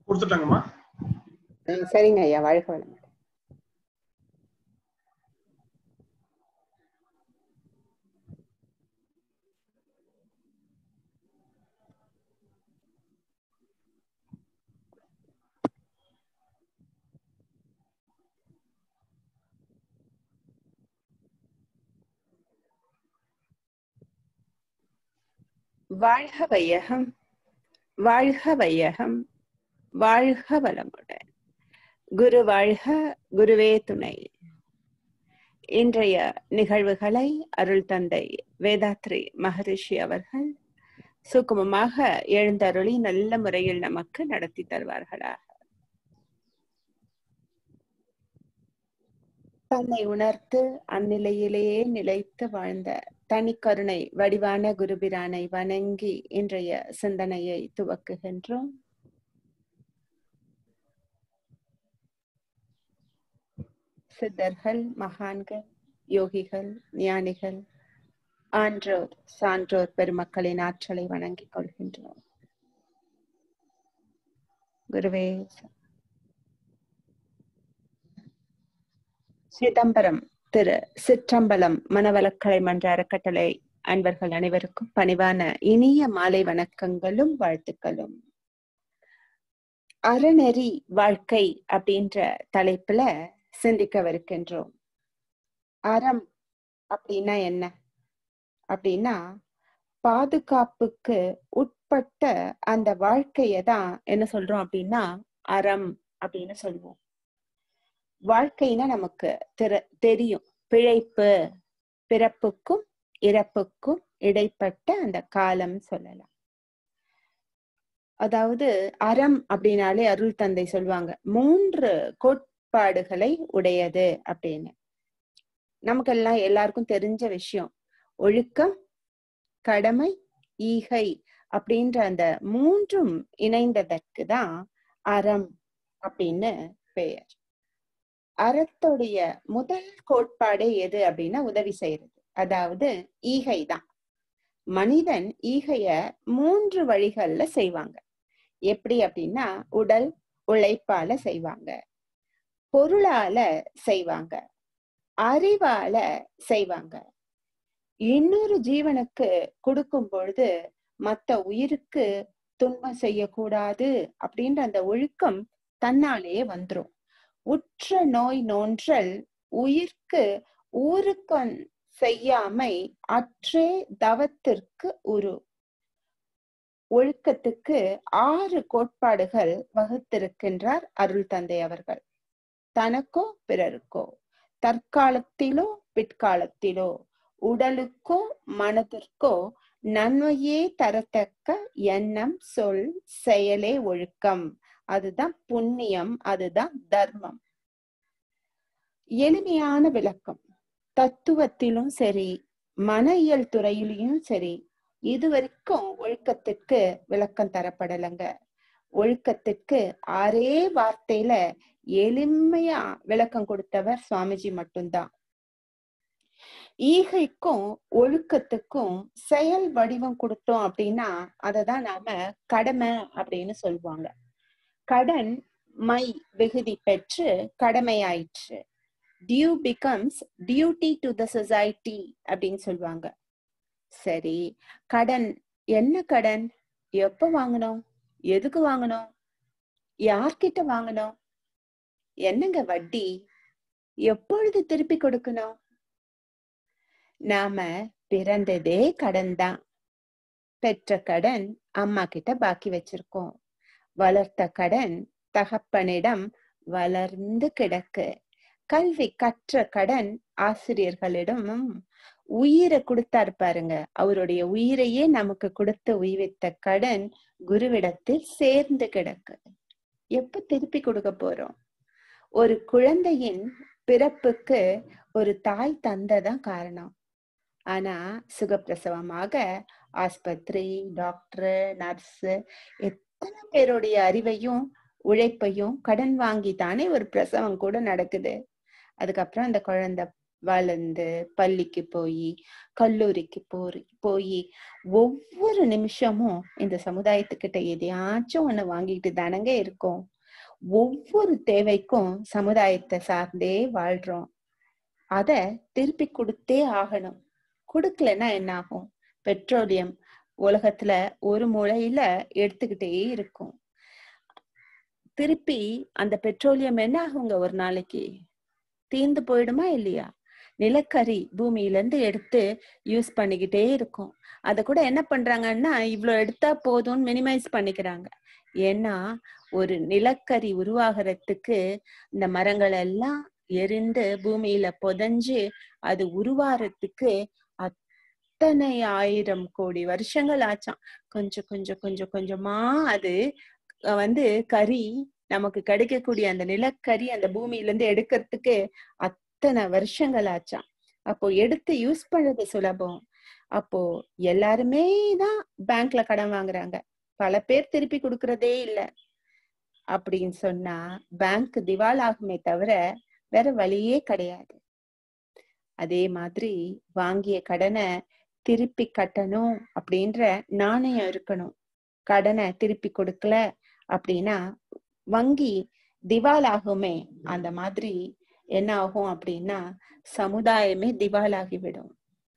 கொடுத்துட்டாங்கம்மா ம், சரிங்க ஐயா வாழ்க வளமுடன் வாழ்க வையகம் வாழ்க வையகம் வாழ்க வளமுடன் குரு வாழ்க குருவே துணை இன்றைய நிகழ்வுகளை அருள் தந்தை வேதாத்ரி மகரிஷி அவர்கள் சுக்குமமாக எழுந்தருளி நல்ல முறையில் நமக்கு நடத்தி தருவார்களாக தன்னை உணர்த்து அந்நிலையிலேயே நிலைத்து வாழ்ந்த தனிக்கருணை வடிவான குருபிரானை வணங்கி இன்றைய சிந்தனையை துவக்குகின்றோம் சித்தர்கள் மகான்கள் யோகிகள் ஞானிகள் ஆன்றோர் சான்றோர் பெருமக்களின் ஆற்றலை வணங்கிக் கொள்கின்றோம் குருவே ச- சிதம்பரம் திரு சிற்றம்பலம் மனவளக்கலை மன்ற அறக்கட்டளை அன்பர்கள் அனைவருக்கும் பணிவான இனிய மாலை வணக்கங்களும் வாழ்த்துக்களும் அறநெறி வாழ்க்கை அப்படின்ற தலைப்புல சிந்திக்கவிருக்கின்றோம் அறம் அப்படின்னா என்ன அப்படின்னா பாதுகாப்புக்கு உட்பட்ட அந்த வாழ்க்கையை தான் என்ன சொல்றோம் அப்படின்னா அறம் அப்படின்னு சொல்லுவோம் வாழ்க்கைனா நமக்கு தெர- தெரியும் பிழைப்பு பிறப்புக்கும் இறப்புக்கும் இடைப்பட்ட அந்த காலம் சொல்லலாம் அதாவது அறம் அப்படின்னாலே அருள் தந்தை சொல்லுவாங்க மூன்று கோட்பாடுகளை உடையது அப்படின்னு நமக்கெல்லாம் எல்லாருக்கும் தெரிஞ்ச விஷயம் ஒழுக்கம் கடமை ஈகை அப்படின்ற அந்த மூன்றும் இணைந்ததற்கு தான் அறம் அப்படின்னு பெயர் அறத்துடைய முதல் கோட்பாடே எது அப்படின்னா உதவி செய்யறது அதாவது ஈகை தான் மனிதன் ஈகைய மூன்று வழிகள்ல செய்வாங்க எப்படி அப்படின்னா உடல் உழைப்பால செய்வாங்க பொருளால செய்வாங்க அறிவால செய்வாங்க இன்னொரு ஜீவனுக்கு கொடுக்கும் பொழுது மத்த உயிருக்கு துன்பம் செய்யக்கூடாது அப்படின்ற அந்த ஒழுக்கம் தன்னாலேயே வந்துரும் உற்ற நோய் நோன்றல் உயிர்க்கு ஊருக்கண் செய்யாமை அற்றே தவத்திற்கு உரு ஒழுக்கத்துக்கு ஆறு கோட்பாடுகள் வகுத்திருக்கின்றார் அருள் தந்தை அவர்கள் தனக்கோ பிறருக்கோ தற்காலத்திலோ பிற்காலத்திலோ உடலுக்கோ மனதிற்கோ நன்மையே தரத்தக்க எண்ணம் சொல் செயலே ஒழுக்கம் அதுதான் புண்ணியம் அதுதான் தர்மம் எளிமையான விளக்கம் தத்துவத்திலும் சரி மன இயல் துறையிலும் சரி இதுவரைக்கும் ஒழுக்கத்திற்கு விளக்கம் தரப்படலைங்க ஒழுக்கத்திற்கு ஆறே வார்த்தையில எளிமையா விளக்கம் கொடுத்தவர் சுவாமிஜி மட்டும்தான் ஈகைக்கும் ஒழுக்கத்துக்கும் செயல் வடிவம் கொடுத்தோம் அப்படின்னா அததான் நாம கடமை அப்படின்னு சொல்லுவாங்க கடன் மை விகுதி பெற்று கடமையாயிற்று due becomes duty to the society அப்படின்னு சொல்லுவாங்க சரி கடன் என்ன கடன் எப்ப வாங்கணும் எதுக்கு வாங்கணும் யார்கிட்ட வாங்கணும் என்னங்க வட்டி எப்பொழுது திருப்பி கொடுக்கணும் நாம பிறந்ததே கடன் தான் பெற்ற கடன் அம்மா கிட்ட பாக்கி வச்சிருக்கோம் வளர்த்த கடன் தகப்பனிடம் வளர்ந்து கிடக்கு கல்வி கற்ற கடன் ஆசிரியர்களிடமும் உயிரை கொடுத்தாரு பாருங்க அவருடைய உயிரையே நமக்கு கொடுத்து உய்வித்த கடன் குருவிடத்தில் சேர்ந்து கிடக்கு எப்ப திருப்பி கொடுக்க போறோம் ஒரு குழந்தையின் பிறப்புக்கு ஒரு தாய் தந்தைதான் காரணம் ஆனா சுகப்பிரசவமாக ஆஸ்பத்திரி டாக்டர் நர்ஸ் எத்தனை பேருடைய அறிவையும் உழைப்பையும் கடன் வாங்கி தானே ஒரு பிரசவம் கூட நடக்குது அதுக்கப்புறம் அந்த குழந்தை வளர்ந்து பள்ளிக்கு போய் கல்லூரிக்கு போய் போய் ஒவ்வொரு நிமிஷமும் இந்த சமுதாயத்துக்கிட்ட எதையாச்சும் ஒண்ணு வாங்கிட்டு தானங்க இருக்கோம் ஒவ்வொரு தேவைக்கும் சமுதாயத்தை சார்ந்தே வாழ்றோம் அத திருப்பி கொடுத்தே ஆகணும் கொடுக்கலன்னா என்ன ஆகும் பெட்ரோலியம் உலகத்துல ஒரு மூலையில எடுத்துக்கிட்டே இருக்கும் திருப்பி அந்த பெட்ரோலியம் என்ன ஆகுங்க ஒரு நாளைக்கு தீர்ந்து போயிடுமா இல்லையா நிலக்கரி பூமியில இருந்து எடுத்து யூஸ் பண்ணிக்கிட்டே இருக்கும் அத கூட என்ன பண்றாங்கன்னா இவ்வளவு எடுத்தா போதும்னு மினிமைஸ் பண்ணிக்கிறாங்க ஏன்னா ஒரு நிலக்கரி உருவாகிறதுக்கு இந்த மரங்கள் எல்லாம் எரிந்து பூமியில புதஞ்சு அது உருவாறதுக்கு அத்தனை ஆயிரம் கோடி வருஷங்கள் ஆச்சாம் கொஞ்சம் கொஞ்சம் கொஞ்சம் கொஞ்சமா அது வந்து கறி நமக்கு கிடைக்கக்கூடிய அந்த நிலக்கரி அந்த பூமியில இருந்து எடுக்கிறதுக்கு அத்தனை வருஷங்கள் ஆச்சாம் அப்போ எடுத்து யூஸ் பண்றது சுலபம் அப்போ எல்லாருமே தான் பேங்க்ல கடன் வாங்குறாங்க பல பேர் திருப்பி கொடுக்கறதே இல்லை அப்படின்னு சொன்னா பேங்க் திவால் ஆகுமே தவிர வேற வழியே கிடையாது அதே மாதிரி வாங்கிய கடனை திருப்பி கட்டணும் அப்படின்ற நாணயம் இருக்கணும் கடனை திருப்பி கொடுக்கல அப்படின்னா வங்கி திவால் ஆகுமே அந்த மாதிரி என்ன ஆகும் அப்படின்னா சமுதாயமே திவால் ஆகிவிடும்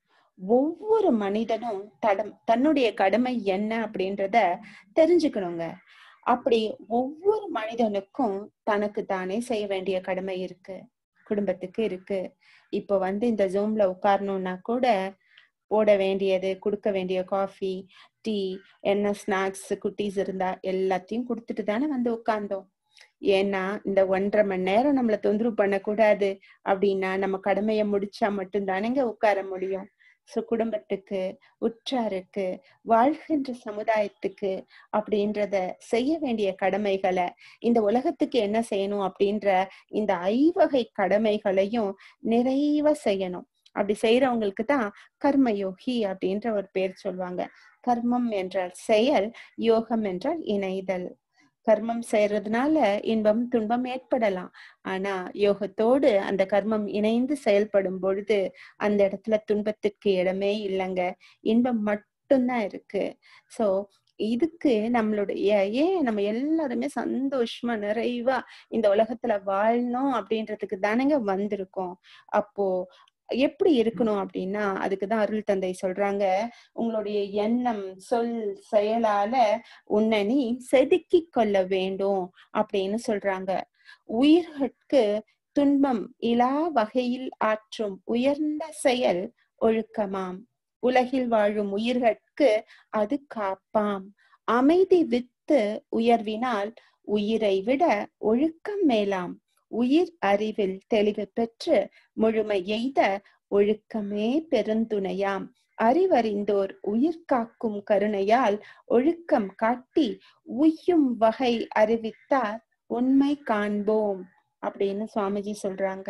ஒவ்வொரு மனிதனும் தடம் தன்னுடைய கடமை என்ன அப்படின்றத தெரிஞ்சுக்கணுங்க அப்படி ஒவ்வொரு மனிதனுக்கும் தனக்கு தானே செய்ய வேண்டிய கடமை இருக்கு குடும்பத்துக்கு இருக்கு இப்போ வந்து இந்த ஜூம்ல உட்காரணும்னா கூட போட வேண்டியது கொடுக்க வேண்டிய காஃபி டீ என்ன ஸ்நாக்ஸ் குட்டீஸ் இருந்தா எல்லாத்தையும் கொடுத்துட்டு தானே வந்து உட்கார்ந்தோம் ஏன்னா இந்த ஒன்றரை மணி நேரம் நம்மள தொந்தரவு பண்ணக்கூடாது அப்படின்னா நம்ம கடமையை முடிச்சா மட்டும் தானேங்க உட்கார முடியும் சோ குடும்பத்துக்கு உற்றாருக்கு வாழ்கின்ற சமுதாயத்துக்கு அப்படின்றத செய்ய வேண்டிய கடமைகளை இந்த உலகத்துக்கு என்ன செய்யணும் அப்படின்ற இந்த ஐவகை கடமைகளையும் நிறைவா செய்யணும் அப்படி செய்யறவங்களுக்கு தான் கர்மயோகி அப்படின்ற ஒரு பேர் சொல்லுவாங்க கர்மம் என்றால் செயல் யோகம் என்றால் இணைதல் கர்மம் செய்யறதுனால இன்பம் துன்பம் ஏற்படலாம் ஆனா யோகத்தோடு அந்த கர்மம் இணைந்து செயல்படும் பொழுது அந்த இடத்துல துன்பத்திற்கு இடமே இல்லைங்க இன்பம் மட்டும்தான் இருக்கு சோ இதுக்கு நம்மளுடைய ஏன் நம்ம எல்லாருமே சந்தோஷமா நிறைவா இந்த உலகத்துல வாழணும் அப்படின்றதுக்கு தானேங்க வந்திருக்கோம் அப்போ எப்படி இருக்கணும் அப்படின்னா அதுக்குதான் அருள் தந்தை சொல்றாங்க உங்களுடைய எண்ணம் சொல் செயலால உன்னை நீ செதுக்கி கொள்ள வேண்டும் அப்படின்னு சொல்றாங்க உயிர்களுக்கு துன்பம் இலா வகையில் ஆற்றும் உயர்ந்த செயல் ஒழுக்கமாம் உலகில் வாழும் உயிர்கட்கு அது காப்பாம் அமைதி வித்து உயர்வினால் உயிரை விட ஒழுக்கம் மேலாம் உயிர் அறிவில் தெளிவு பெற்று முழுமை எய்த ஒழுக்கமே பெருந்துணையாம் அறிவறிந்தோர் உயிர் காக்கும் கருணையால் ஒழுக்கம் காட்டி உய்யும் வகை அறிவித்தார் உண்மை காண்போம் அப்படின்னு சுவாமிஜி சொல்றாங்க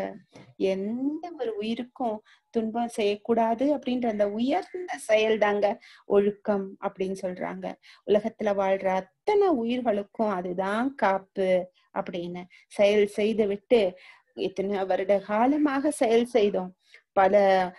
எந்த ஒரு உயிருக்கும் துன்பம் செய்யக்கூடாது அப்படின்ற அந்த உயர்ந்த செயல் தாங்க ஒழுக்கம் அப்படின்னு சொல்றாங்க உலகத்துல வாழ்ற அத்தனை உயிர்களுக்கும் அதுதான் காப்பு அப்படின்னு செயல் செய்து விட்டு எத்தனை வருட காலமாக செயல் செய்தோம் பல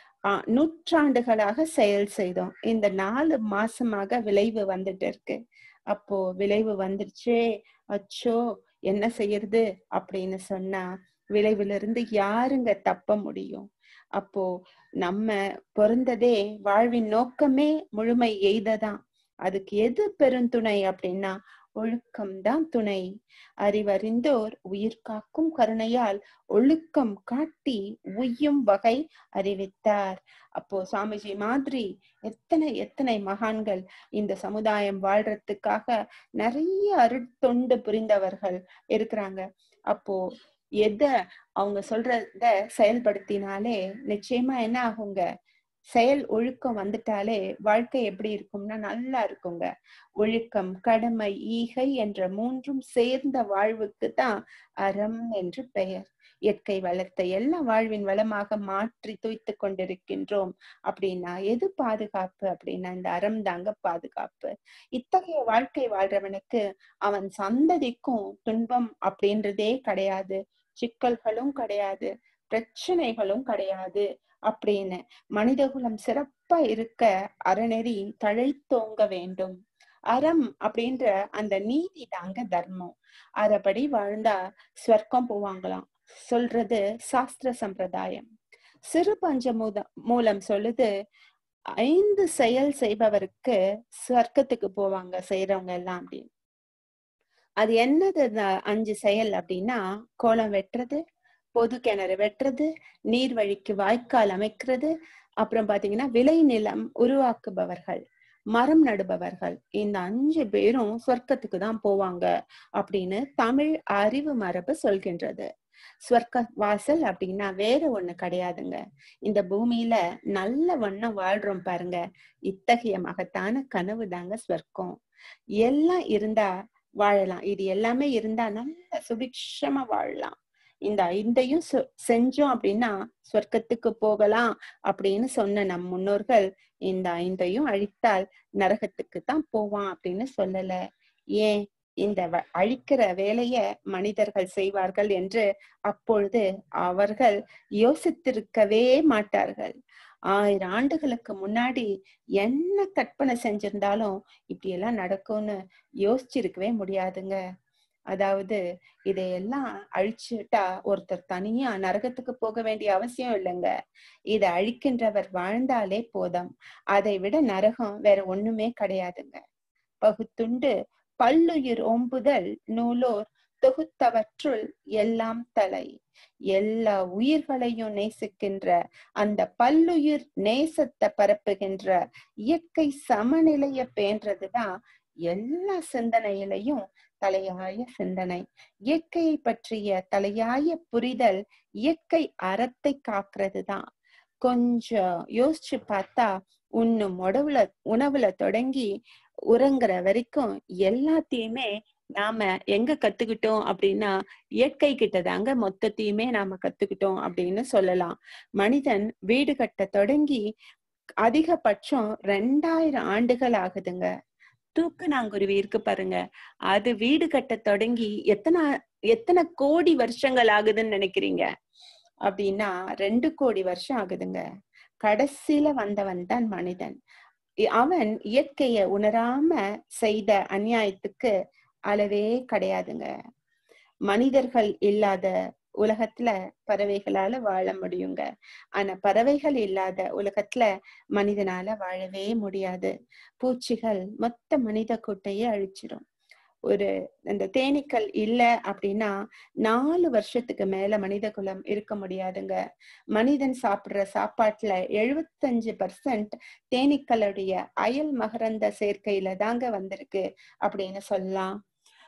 நூற்றாண்டுகளாக செயல் செய்தோம் இந்த நாலு மாசமாக விளைவு வந்துட்டு இருக்கு அப்போ விளைவு வந்துருச்சே அச்சோ என்ன செய்யறது அப்படின்னு சொன்னா விளைவுல இருந்து யாருங்க தப்ப முடியும் அப்போ நம்ம பிறந்ததே வாழ்வின் நோக்கமே முழுமை எய்ததான் அதுக்கு எது பெருந்துணை அப்படின்னா ஒழுக்கம்தான் துணை அறிவறிந்தோர் உயிர் காக்கும் கருணையால் ஒழுக்கம் காட்டி உய்யும் வகை அறிவித்தார் அப்போ சுவாமிஜி மாதிரி எத்தனை எத்தனை மகான்கள் இந்த சமுதாயம் வாழ்றதுக்காக நிறைய அருட்தொண்டு புரிந்தவர்கள் இருக்கிறாங்க அப்போ எத அவங்க சொல்றத செயல்படுத்தினாலே நிச்சயமா என்ன ஆகுங்க செயல் ஒழுக்கம் வந்துட்டாலே வாழ்க்கை எப்படி இருக்கும்னா நல்லா இருக்குங்க ஒழுக்கம் கடமை ஈகை என்ற மூன்றும் சேர்ந்த வாழ்வுக்கு தான் அறம் என்று பெயர் இயற்கை வளத்தை எல்லாம் வாழ்வின் வளமாக மாற்றி துய்த்து கொண்டிருக்கின்றோம் அப்படின்னா எது பாதுகாப்பு அப்படின்னா இந்த அறம் தாங்க பாதுகாப்பு இத்தகைய வாழ்க்கை வாழ்றவனுக்கு அவன் சந்ததிக்கும் துன்பம் அப்படின்றதே கிடையாது சிக்கல்களும் கிடையாது பிரச்சனைகளும் கிடையாது அப்படின்னு மனிதகுலம் சிறப்பா இருக்க அறநெறி தழைத்தோங்க வேண்டும் அறம் அப்படின்ற அந்த நீதி தாங்க தர்மம் அறபடி வாழ்ந்தா ஸ்வர்க்கம் போவாங்களாம் சொல்றது சாஸ்திர சம்பிரதாயம் சிறு பஞ்சமூத மூலம் சொல்லுது ஐந்து செயல் செய்பவருக்கு ஸ்வர்க்கத்துக்கு போவாங்க செய்யறவங்க எல்லாம் அப்படின்னு அது என்னது அந்த அஞ்சு செயல் அப்படின்னா கோலம் வெட்டுறது பொது கிணறு வெட்டுறது நீர்வழிக்கு வாய்க்கால் அமைக்கிறது அப்புறம் பாத்தீங்கன்னா விளை நிலம் உருவாக்குபவர்கள் மரம் நடுபவர்கள் இந்த அஞ்சு பேரும் சொர்க்கத்துக்கு தான் போவாங்க அப்படின்னு தமிழ் அறிவு மரபு சொல்கின்றது ஸ்வர்க்க வாசல் அப்படின்னா வேற ஒண்ணு கிடையாதுங்க இந்த பூமியில நல்ல வண்ணம் வாழ்றோம் பாருங்க இத்தகைய மகத்தான கனவு தாங்க ஸ்வர்க்கம் எல்லாம் இருந்தா வாழலாம் இது எல்லாமே இருந்தா நல்ல சுபிக்ஷமா வாழலாம் இந்த ஐந்தையும் செஞ்சோம் அப்படின்னா சொர்க்கத்துக்கு போகலாம் அப்படின்னு சொன்ன நம் முன்னோர்கள் இந்த ஐந்தையும் அழித்தால் நரகத்துக்கு தான் போவான் அப்படின்னு சொல்லல ஏன் இந்த அழிக்கிற வேலைய மனிதர்கள் செய்வார்கள் என்று அப்பொழுது அவர்கள் யோசித்திருக்கவே மாட்டார்கள் ஆயிரம் ஆண்டுகளுக்கு முன்னாடி என்ன கற்பனை செஞ்சிருந்தாலும் இப்படி எல்லாம் நடக்கும்னு யோசிச்சிருக்கவே முடியாதுங்க அதாவது இதையெல்லாம் அழிச்சுட்டா ஒருத்தர் தனியா நரகத்துக்கு போக வேண்டிய அவசியம் இல்லைங்க இதை அழிக்கின்றவர் வாழ்ந்தாலே போதும் அதை விட நரகம் வேற ஒண்ணுமே கிடையாதுங்க பகுத்துண்டு பல்லுயிர் ஓம்புதல் நூலோர் தொகுத்தவற்றுள் எல்லாம் தலை எல்லா உயிர்களையும் நேசிக்கின்ற அந்த பல்லுயிர் நேசத்தை பரப்புகின்ற இயற்கை சமநிலைய பேன்றதுதான் எல்லா சிந்தனையிலையும் தலையாய சிந்தனை இயற்கையை பற்றிய தலையாய புரிதல் இயற்கை அறத்தை காக்குறது தான் கொஞ்சம் யோசிச்சு பார்த்தா உண்ணும் உணவுல உணவுல தொடங்கி உறங்குற வரைக்கும் எல்லாத்தையுமே நாம எங்க கத்துக்கிட்டோம் அப்படின்னா இயற்கை கிட்ட தாங்க மொத்தத்தையுமே நாம கத்துக்கிட்டோம் அப்படின்னு சொல்லலாம் மனிதன் வீடு கட்ட தொடங்கி அதிகபட்சம் ரெண்டாயிரம் ஆண்டுகள் ஆகுதுங்க தூக்கநாங்குருவி இருக்கு பாருங்க அது வீடு கட்ட தொடங்கி எத்தனை எத்தனை கோடி வருஷங்கள் ஆகுதுன்னு நினைக்கிறீங்க அப்படின்னா ரெண்டு கோடி வருஷம் ஆகுதுங்க கடைசியில வந்தவன் தான் மனிதன் அவன் இயற்கைய உணராம செய்த அநியாயத்துக்கு அளவே கிடையாதுங்க மனிதர்கள் இல்லாத உலகத்துல பறவைகளால வாழ முடியுங்க ஆனா பறவைகள் இல்லாத உலகத்துல மனிதனால வாழவே முடியாது பூச்சிகள் மொத்த மனித கூட்டையே அழிச்சிடும் ஒரு இந்த தேனீக்கள் இல்ல அப்படின்னா நாலு வருஷத்துக்கு மேல மனித குலம் இருக்க முடியாதுங்க மனிதன் சாப்பிடுற சாப்பாட்டுல எழுபத்தஞ்சு பர்சன்ட் தேனீக்களுடைய அயல் மகரந்த சேர்க்கையில தாங்க வந்திருக்கு அப்படின்னு சொல்லலாம்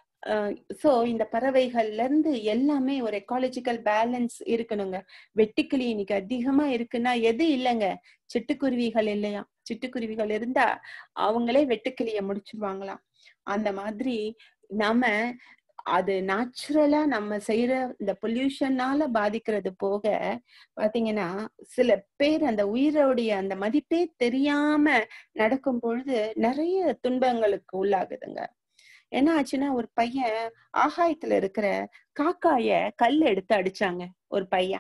சோ இந்த பறவைகள்ல இருந்து எல்லாமே ஒரு எக்காலஜிக்கல் பேலன்ஸ் இருக்கணுங்க வெட்டுக்கிளி இன்னைக்கு அதிகமா இருக்குன்னா எது இல்லைங்க சிட்டுக்குருவிகள் இல்லையா சிட்டுக்குருவிகள் இருந்தா அவங்களே வெட்டுக்கிளிய முடிச்சிருவாங்களாம் அந்த மாதிரி நாம அது நேச்சுரலா நம்ம செய்யற இந்த பொல்யூஷனால பாதிக்கிறது போக பாத்தீங்கன்னா சில பேர் அந்த உயிரோடைய அந்த மதிப்பே தெரியாம நடக்கும் பொழுது நிறைய துன்பங்களுக்கு உள்ளாகுதுங்க என்ன ஆச்சுன்னா ஒரு பையன் ஆகாயத்துல இருக்கிற காக்காய கல் எடுத்து அடிச்சாங்க ஒரு பையன்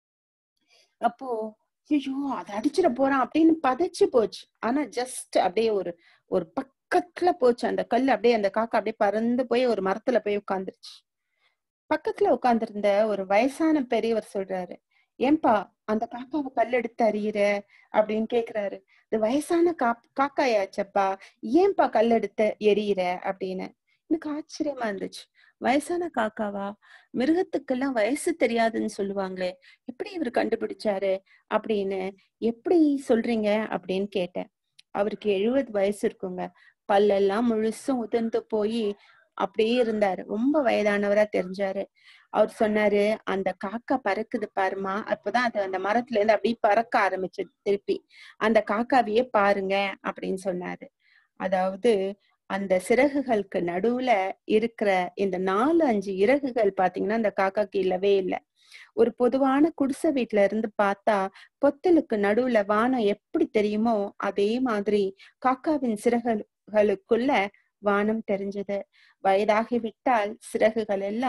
அப்போ ஐயோ அதை அடிச்சிட போறான் அப்படின்னு பதைச்சு போச்சு ஆனா ஜஸ்ட் அப்படியே ஒரு ஒரு பக்கத்துல போச்சு அந்த கல் அப்படியே அந்த காக்கா அப்படியே பறந்து போய் ஒரு மரத்துல போய் உட்காந்துருச்சு பக்கத்துல உட்கார்ந்திருந்த ஒரு வயசான பெரியவர் சொல்றாரு ஏன்பா அந்த காக்காவை கல் எடுத்து அறியிற அப்படின்னு கேக்குறாரு இது வயசான கா காக்காயாச்சப்பா ஏன்பா கல் எடுத்து எரியிற அப்படின்னு எனக்கு ஆச்சரியமா இருந்துச்சு வயசான காக்காவா மிருகத்துக்கெல்லாம் வயசு தெரியாதுன்னு சொல்லுவாங்களே எப்படி இவர் கண்டுபிடிச்சாரு அப்படின்னு எப்படி சொல்றீங்க அப்படின்னு கேட்டேன் அவருக்கு எழுபது வயசு இருக்குங்க பல்லெல்லாம் முழுசும் உதிர்ந்து போய் அப்படியே இருந்தாரு ரொம்ப வயதானவரா தெரிஞ்சாரு அவர் சொன்னாரு அந்த காக்கா பறக்குது பாருமா அப்பதான் அது அந்த மரத்துல இருந்து அப்படியே பறக்க ஆரம்பிச்சு திருப்பி அந்த காக்காவையே பாருங்க அப்படின்னு சொன்னாரு அதாவது அந்த சிறகுகளுக்கு நடுவுல இருக்கிற இந்த நாலு அஞ்சு இறகுகள் பாத்தீங்கன்னா அந்த காக்காக்கு இல்லவே இல்லை ஒரு பொதுவான குடிசை வீட்டுல இருந்து பார்த்தா பொத்தலுக்கு நடுவுல வானம் எப்படி தெரியுமோ அதே மாதிரி காக்காவின் சிறகுகளுக்குள்ள வானம் தெரிஞ்சது வயதாகி விட்டால் சிறகுகள் எல்லாம்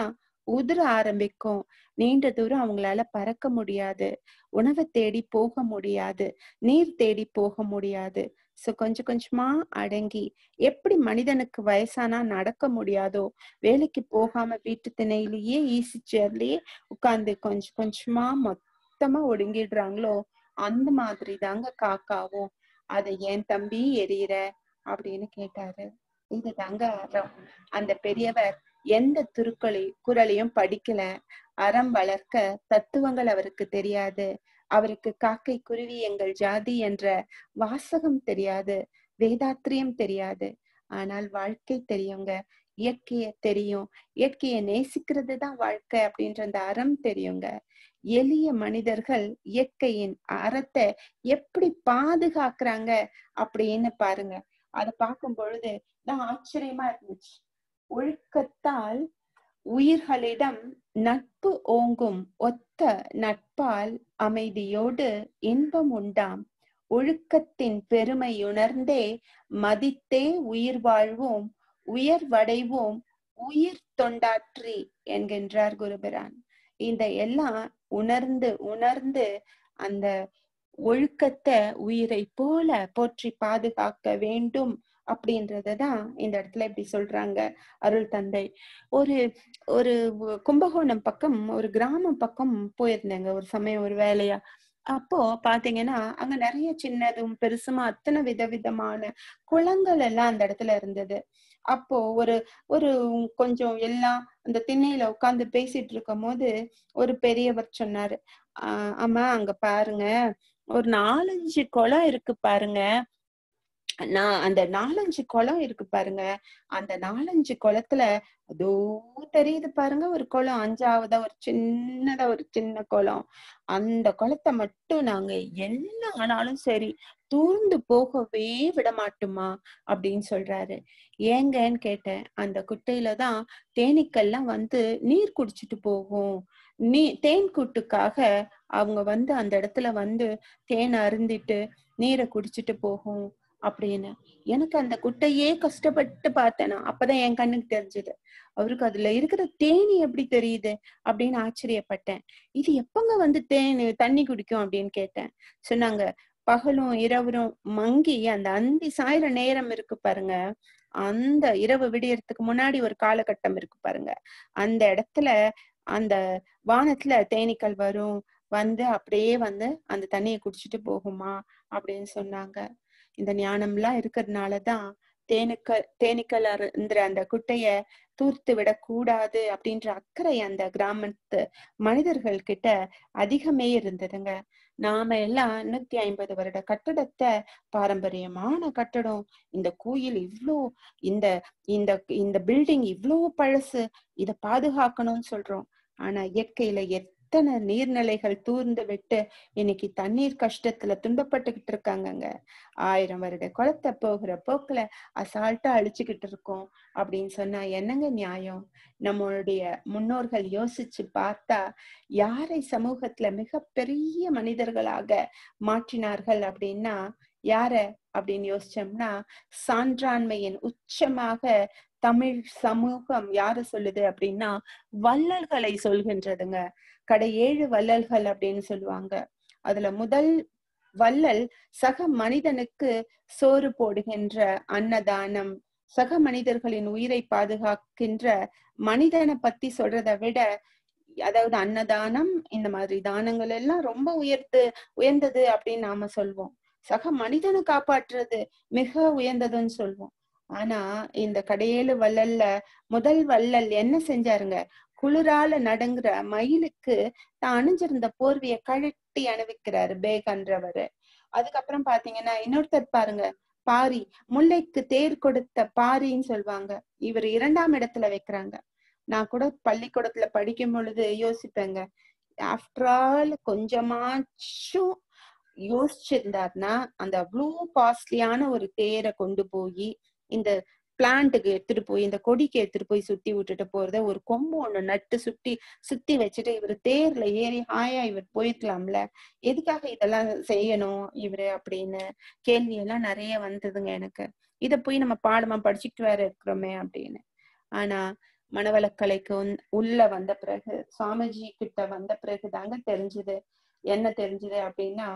உதிர ஆரம்பிக்கும் நீண்ட தூரம் அவங்களால பறக்க முடியாது உணவை தேடி போக முடியாது நீர் தேடி போக முடியாது சோ கொஞ்சம் கொஞ்சமா அடங்கி எப்படி மனிதனுக்கு வயசானா நடக்க முடியாதோ வேலைக்கு போகாம வீட்டு திணையிலேயே ஈசி சேர்லயே உட்கார்ந்து கொஞ்சம் கொஞ்சமா மொத்தமா ஒடுங்கிடுறாங்களோ அந்த மாதிரி தாங்க காக்காவும் அதை ஏன் தம்பி எரியற அப்படின்னு கேட்டாரு இது தாங்க அறம் அந்த பெரியவர் எந்த திருக்குறளை குரலையும் படிக்கல அறம் வளர்க்க தத்துவங்கள் அவருக்கு தெரியாது அவருக்கு காக்கை குருவி எங்கள் ஜாதி என்ற வாசகம் தெரியாது வேதாத்திரியம் தெரியாது ஆனால் வாழ்க்கை தெரியுங்க இயற்கைய தெரியும் இயற்கையை நேசிக்கிறது தான் வாழ்க்கை அப்படின்ற அந்த அறம் தெரியுங்க எளிய மனிதர்கள் இயற்கையின் அறத்தை எப்படி பாதுகாக்கிறாங்க அப்படின்னு பாருங்க அதை பார்க்கும் பொழுது நான் ஆச்சரியமா இருந்துச்சு ஒழுக்கத்தால் உயிர்களிடம் நட்பு ஓங்கும் ஒத்த நட்பால் அமைதியோடு இன்பம் உண்டாம் ஒழுக்கத்தின் பெருமையுணர்ந்தே மதித்தே உயிர் வாழ்வோம் உயர்வடைவோம் உயிர் தொண்டாற்றி என்கின்றார் குருபிரான் இந்த எல்லாம் உணர்ந்து உணர்ந்து அந்த ஒழுக்கத்தை உயிரை போல போற்றி பாதுகாக்க வேண்டும் அப்படின்றதான் இந்த இடத்துல இப்படி சொல்றாங்க அருள் தந்தை ஒரு ஒரு கும்பகோணம் பக்கம் ஒரு கிராமம் பக்கம் போயிருந்தேங்க ஒரு சமயம் ஒரு வேலையா அப்போ பாத்தீங்கன்னா அங்க நிறைய சின்னதும் பெருசுமா அத்தனை விதவிதமான குளங்கள் எல்லாம் அந்த இடத்துல இருந்தது அப்போ ஒரு ஒரு கொஞ்சம் எல்லாம் அந்த திண்ணையில உட்கார்ந்து பேசிட்டு இருக்கும் போது ஒரு பெரியவர் சொன்னாரு ஆஹ் ஆமா அங்க பாருங்க ஒரு நாலஞ்சு குளம் இருக்கு பாருங்க நான் அந்த நாலஞ்சு குளம் இருக்கு பாருங்க அந்த நாலஞ்சு குளத்துல அதோ தெரியுது பாருங்க ஒரு குளம் அஞ்சாவதா ஒரு சின்னதா ஒரு சின்ன குளம் அந்த குளத்தை மட்டும் நாங்க என்ன ஆனாலும் சரி தூர்ந்து போகவே விட மாட்டோமா அப்படின்னு சொல்றாரு ஏங்கன்னு கேட்டேன் அந்த குட்டையில தான் தேனீக்கள்லாம் வந்து நீர் குடிச்சிட்டு போகும் நீ தேன் கூட்டுக்காக அவங்க வந்து அந்த இடத்துல வந்து தேன் அருந்திட்டு நீரை குடிச்சிட்டு போகும் அப்படின்னு எனக்கு அந்த குட்டையே கஷ்டப்பட்டு பார்த்தேனா அப்பதான் என் கண்ணுக்கு தெரிஞ்சது அவருக்கு அதுல இருக்கிற தேனி எப்படி தெரியுது அப்படின்னு ஆச்சரியப்பட்டேன் இது எப்பங்க வந்து தேன் தண்ணி குடிக்கும் அப்படின்னு கேட்டேன் சொன்னாங்க பகலும் இரவரும் மங்கி அந்த அந்தி சாயிர நேரம் இருக்கு பாருங்க அந்த இரவு விடியறதுக்கு முன்னாடி ஒரு காலகட்டம் இருக்கு பாருங்க அந்த இடத்துல அந்த வானத்துல தேனீக்கள் வரும் வந்து அப்படியே வந்து அந்த தண்ணியை குடிச்சிட்டு போகுமா அப்படின்னு சொன்னாங்க இந்த ஞானம்லாம் இருக்கிறதுனாலதான் தேனீக்கள் தேனீக்கள் இருந்த அந்த குட்டைய தூர்த்து விடக்கூடாது அப்படின்ற அக்கறை அந்த கிராமத்து மனிதர்கள் கிட்ட அதிகமே இருந்ததுங்க நாம எல்லாம் நூத்தி ஐம்பது வருட கட்டடத்தை பாரம்பரியமான கட்டடம் இந்த கோயில் இவ்ளோ இந்த இந்த இந்த பில்டிங் இவ்ளோ பழசு இத பாதுகாக்கணும்னு சொல்றோம் ஆனா இயற்கையில எத்தனை நீர்நிலைகள் தூர்ந்து விட்டு இன்னைக்கு தண்ணீர் கஷ்டத்துல துன்பப்பட்டுக்கிட்டு இருக்காங்கங்க ஆயிரம் வருட குளத்தை போகிற போக்குல அசால்ட்டா அழிச்சுக்கிட்டு இருக்கோம் அப்படின்னு சொன்னா என்னங்க நியாயம் நம்மளுடைய முன்னோர்கள் யோசிச்சு பார்த்தா யாரை சமூகத்துல மிக பெரிய மனிதர்களாக மாற்றினார்கள் அப்படின்னா யார அப்படின்னு யோசிச்சோம்னா சான்றாண்மையின் உச்சமாக தமிழ் சமூகம் யாரு சொல்லுது அப்படின்னா வள்ளல்களை சொல்கின்றதுங்க கடை ஏழு வள்ளல்கள் அப்படின்னு சொல்லுவாங்க அதுல முதல் வள்ளல் சக மனிதனுக்கு சோறு போடுகின்ற அன்னதானம் சக மனிதர்களின் உயிரை பாதுகாக்கின்ற மனிதனை பத்தி சொல்றதை விட அதாவது அன்னதானம் இந்த மாதிரி தானங்கள் எல்லாம் ரொம்ப உயர்த்து உயர்ந்தது அப்படின்னு நாம சொல்வோம் சக மனிதனை காப்பாற்றுறது மிக உயர்ந்ததுன்னு சொல்வோம் ஆனா இந்த கடையேழு வள்ளல்ல முதல் வள்ளல் என்ன செஞ்சாருங்க குளிரால நடுங்குற மயிலுக்கு தான் அணிஞ்சிருந்த போர்வைய கழட்டி அணிவிக்கிறாரு பேகன்றவரு அதுக்கப்புறம் பாத்தீங்கன்னா இன்னொருத்தர் பாருங்க பாரி முல்லைக்கு தேர் கொடுத்த பாரின்னு சொல்லுவாங்க இவர் இரண்டாம் இடத்துல வைக்கிறாங்க நான் கூட பள்ளிக்கூடத்துல படிக்கும் பொழுது யோசிப்பேங்க ஆஃப்டர் ஆல் கொஞ்சமாச்சும் யோசிச்சிருந்தாருன்னா அந்த அவ்வளோ காஸ்ட்லியான ஒரு தேரை கொண்டு போய் இந்த பிளான்ட்டுக்கு எடுத்துட்டு போய் இந்த கொடிக்கு எடுத்துட்டு போய் சுத்தி விட்டுட்டு போறத ஒரு கொம்பு ஒண்ணு நட்டு சுத்தி சுத்தி வச்சுட்டு இவர் தேர்ல ஏறி ஹாயா இவர் போயிருக்கலாம்ல எதுக்காக இதெல்லாம் செய்யணும் இவரு அப்படின்னு கேள்வி எல்லாம் நிறைய வந்ததுங்க எனக்கு இத போய் நம்ம பாடமா படிச்சுட்டு வேற இருக்கிறோமே அப்படின்னு ஆனா மனவளக்கலைக்கு உன்- உள்ள வந்த பிறகு சுவாமிஜி கிட்ட வந்த பிறகு தாங்க தெரிஞ்சது என்ன தெரிஞ்சது அப்படின்னா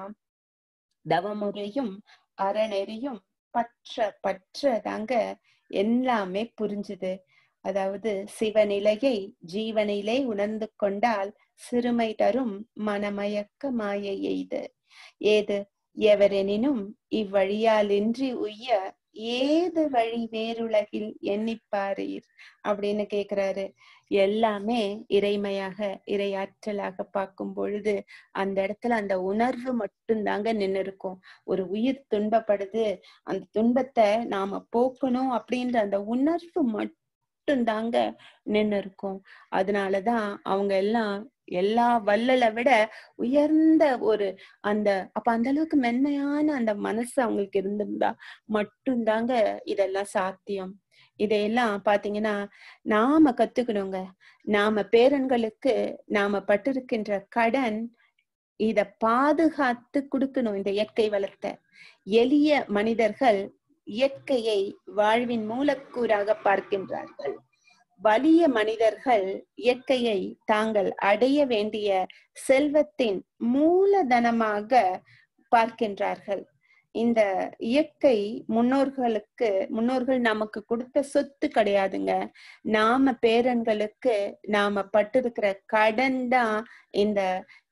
தவமுறையும் அறநெறியும் பற்ற பற்ற தாங்க எல்லாமே புரிஞ்சுது அதாவது சிவநிலையை ஜீவனிலே உணர்ந்து கொண்டால் சிறுமை தரும் மனமயக்க மாயை எய்து ஏது எவரெனினும் இவ்வழியாலின்றி உய்ய ஏது வழி வேறுலகில் எண்ணிப்பாரீர் அப்படின்னு கேக்குறாரு எல்லாமே இறைமையாக இறையாற்றலாக பார்க்கும் பொழுது அந்த இடத்துல அந்த உணர்வு மட்டும்தாங்க நின்னு இருக்கும் ஒரு உயிர் துன்பப்படுது அந்த துன்பத்தை நாம போக்கணும் அப்படின்ற அந்த உணர்வு மட்டும்தாங்க நின்னு இருக்கும் அதனாலதான் அவங்க எல்லாம் எல்லா வள்ளலை விட உயர்ந்த ஒரு அந்த அப்ப அந்த அளவுக்கு மென்மையான அந்த மனசு அவங்களுக்கு இருந்திருந்தா மட்டும்தாங்க இதெல்லாம் சாத்தியம் இதையெல்லாம் பாத்தீங்கன்னா நாம கத்துக்கணுங்க நாம பேரன்களுக்கு நாம பட்டிருக்கின்ற கடன் இத பாதுகாத்து கொடுக்கணும் இந்த இயற்கை வளத்தை எளிய மனிதர்கள் இயற்கையை வாழ்வின் மூலக்கூறாக பார்க்கின்றார்கள் வலிய மனிதர்கள் இயற்கையை தாங்கள் அடைய வேண்டிய செல்வத்தின் மூலதனமாக பார்க்கின்றார்கள் இந்த இயற்கை முன்னோர்களுக்கு முன்னோர்கள் நமக்கு கொடுத்த சொத்து கிடையாதுங்க நாம பேரன்களுக்கு நாம பட்டிருக்கிற கடன் தான் இந்த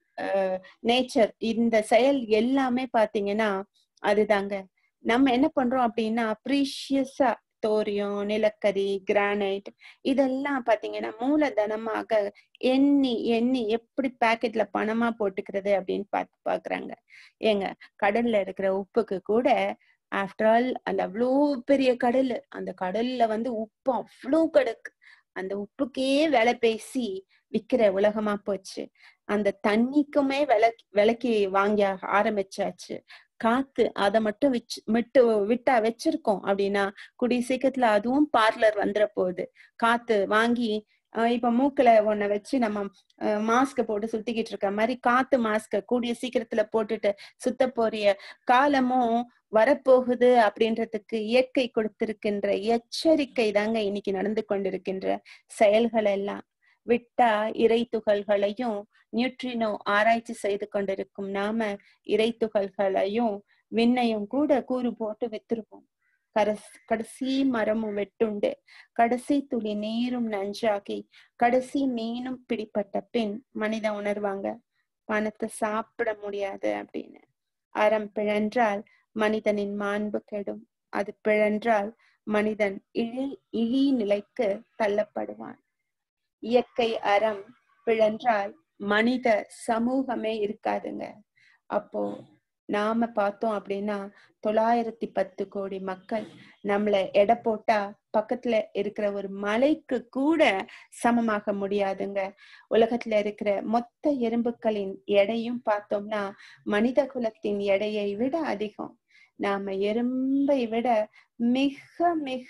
நேச்சர் இந்த செயல் எல்லாமே பாத்தீங்கன்னா அதுதாங்க நம்ம என்ன பண்றோம் அப்படின்னா ப்ரீஷியஸா தோரியம் நிலக்கரி கிரானைட் இதெல்லாம் பாத்தீங்கன்னா மூலதனமாக எண்ணி எண்ணி எப்படி பாக்கெட்ல பணமா போட்டுக்கிறது அப்படின்னு பார்த்து பாக்குறாங்க ஏங்க கடல்ல இருக்கிற உப்புக்கு கூட ஆஃப்டர் ஆல் அந்த அவ்வளோ பெரிய கடல் அந்த கடல்ல வந்து உப்பு அவ்வளோ கிடக்கு அந்த உப்புக்கே விலை பேசி விக்கிற உலகமா போச்சு அந்த தண்ணிக்குமே விலை விலைக்கு வாங்கி ஆரம்பிச்சாச்சு காத்து அதை மட்டும் வச்சு விட்டு விட்டா வச்சிருக்கோம் அப்படின்னா கூடிய சீக்கிரத்துல அதுவும் பார்லர் வந்துட போகுது காத்து வாங்கி இப்ப மூக்குல ஒன்ன வச்சு நம்ம மாஸ்க போட்டு சுத்திக்கிட்டு இருக்க மாதிரி காத்து மாஸ்க கூடிய சீக்கிரத்துல போட்டுட்டு சுத்த போறிய காலமும் வரப்போகுது அப்படின்றதுக்கு இயற்கை கொடுத்திருக்கின்ற எச்சரிக்கை தாங்க இன்னைக்கு நடந்து கொண்டிருக்கின்ற செயல்கள் எல்லாம் விட்டா இறை துகள்களையும் நியூட்ரினோ ஆராய்ச்சி செய்து கொண்டிருக்கும் நாம இறை துகள்களையும் விண்ணையும் கூட கூறு போட்டு வித்துருவோம் கரஸ் கடைசி மரமும் வெட்டுண்டு கடைசி துளி நீரும் நஞ்சாகி கடைசி மீனும் பிடிப்பட்ட பின் மனித உணர்வாங்க பணத்தை சாப்பிட முடியாது அப்படின்னு அறம் பிழன்றால் மனிதனின் மாண்பு கெடும் அது பிழன்றால் மனிதன் இழி இழி நிலைக்கு தள்ளப்படுவான் இயற்கை அறம் பிழன்றால் மனித சமூகமே இருக்காதுங்க அப்போ நாம பார்த்தோம் அப்படின்னா தொள்ளாயிரத்தி பத்து கோடி மக்கள் நம்மள எடை போட்டா பக்கத்துல இருக்கிற ஒரு மலைக்கு கூட சமமாக முடியாதுங்க உலகத்துல இருக்கிற மொத்த எறும்புகளின் எடையும் பார்த்தோம்னா மனித குலத்தின் எடையை விட அதிகம் நாம எறும்பை விட மிக மிக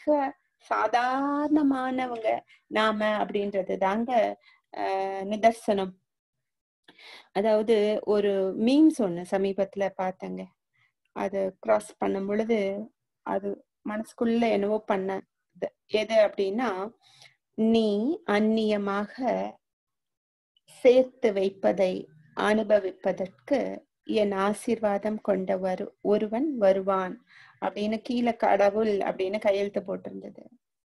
சாதாரணமானவங்க நாம அப்படின்றது தாங்க ஆஹ் நிதர்சனம் அதாவது ஒரு மீம்ஸ் ஒண்ணு சமீபத்துல பார்த்தேங்க அது கிராஸ் பண்ணும் பொழுது அது மனசுக்குள்ள என்னவோ பண்ண எது அப்படின்னா நீ அந்நியமாக சேர்த்து வைப்பதை அனுபவிப்பதற்கு என் ஆசீர்வாதம் கொண்ட வரு ஒருவன் வருவான் அப்படின்னு கீழே கடவுள் அப்படின்னு கையெழுத்து போட்டிருந்தது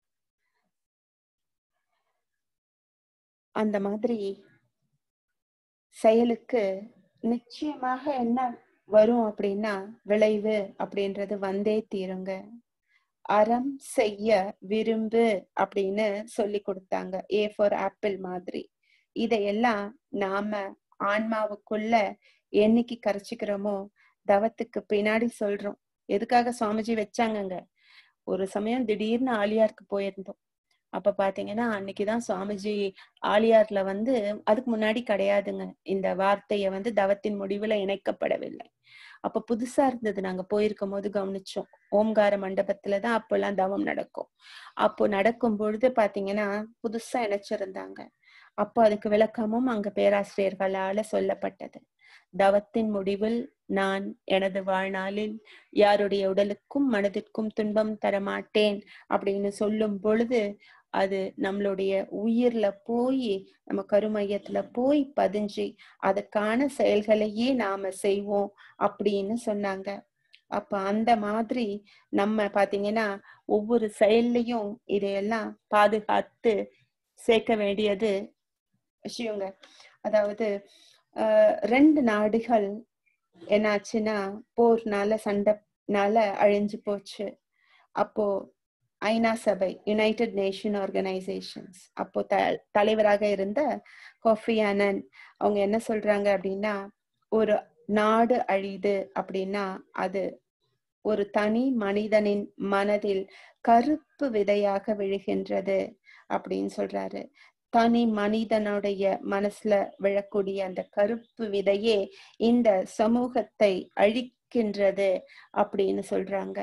அந்த மாதிரி செயலுக்கு நிச்சயமாக என்ன வரும் அப்படின்னா விளைவு அப்படின்றது வந்தே தீருங்க அறம் செய்ய விரும்பு அப்படின்னு சொல்லி கொடுத்தாங்க ஏ ஃபார் ஆப்பிள் மாதிரி இதையெல்லாம் நாம ஆன்மாவுக்குள்ள என்னைக்கு கரைச்சிக்கிறோமோ தவத்துக்கு பின்னாடி சொல்றோம் எதுக்காக சுவாமிஜி வச்சாங்கங்க ஒரு சமயம் திடீர்னு ஆலியாருக்கு போயிருந்தோம் அப்ப பாத்தீங்கன்னா அன்னைக்குதான் சுவாமிஜி ஆலியார்ல வந்து அதுக்கு முன்னாடி கிடையாதுங்க இந்த வார்த்தைய வந்து தவத்தின் முடிவுல இணைக்கப்படவில்லை அப்ப புதுசா இருந்தது நாங்க போயிருக்கும் போது கவனிச்சோம் ஓம்கார மண்டபத்துலதான் அப்பெல்லாம் தவம் நடக்கும் அப்போ நடக்கும் பொழுது பாத்தீங்கன்னா புதுசா இணைச்சிருந்தாங்க அப்போ அதுக்கு விளக்கமும் அங்க பேராசிரியர்களால சொல்லப்பட்டது தவத்தின் முடிவில் நான் எனது வாழ்நாளில் யாருடைய உடலுக்கும் மனதிற்கும் துன்பம் தரமாட்டேன் அப்படின்னு சொல்லும் பொழுது அது நம்மளுடைய உயிர்ல போய் நம்ம கருமையத்துல போய் பதிஞ்சு அதுக்கான செயல்களையே நாம செய்வோம் அப்படின்னு சொன்னாங்க அப்ப அந்த மாதிரி நம்ம பாத்தீங்கன்னா ஒவ்வொரு செயல்லையும் இதையெல்லாம் பாதுகாத்து சேர்க்க வேண்டியது விஷயங்க அதாவது ஆஹ் ரெண்டு நாடுகள் என்னாச்சுன்னா போர்னால சண்டைனால அழிஞ்சு போச்சு அப்போ ஐநா சபை யுனைடெட் நேஷன் ஆர்கனைசேஷன்ஸ் அப்போ த தலைவராக இருந்த கோஃபி அனன் அவங்க என்ன சொல்றாங்க அப்படின்னா ஒரு நாடு அழியுது அப்படின்னா அது ஒரு தனி மனிதனின் மனதில் கருப்பு விதையாக விழுகின்றது அப்படின்னு சொல்றாரு தனி மனிதனுடைய மனசுல விழக்கூடிய அந்த கருப்பு விதையே இந்த சமூகத்தை அழிக்கின்றது அப்படின்னு சொல்றாங்க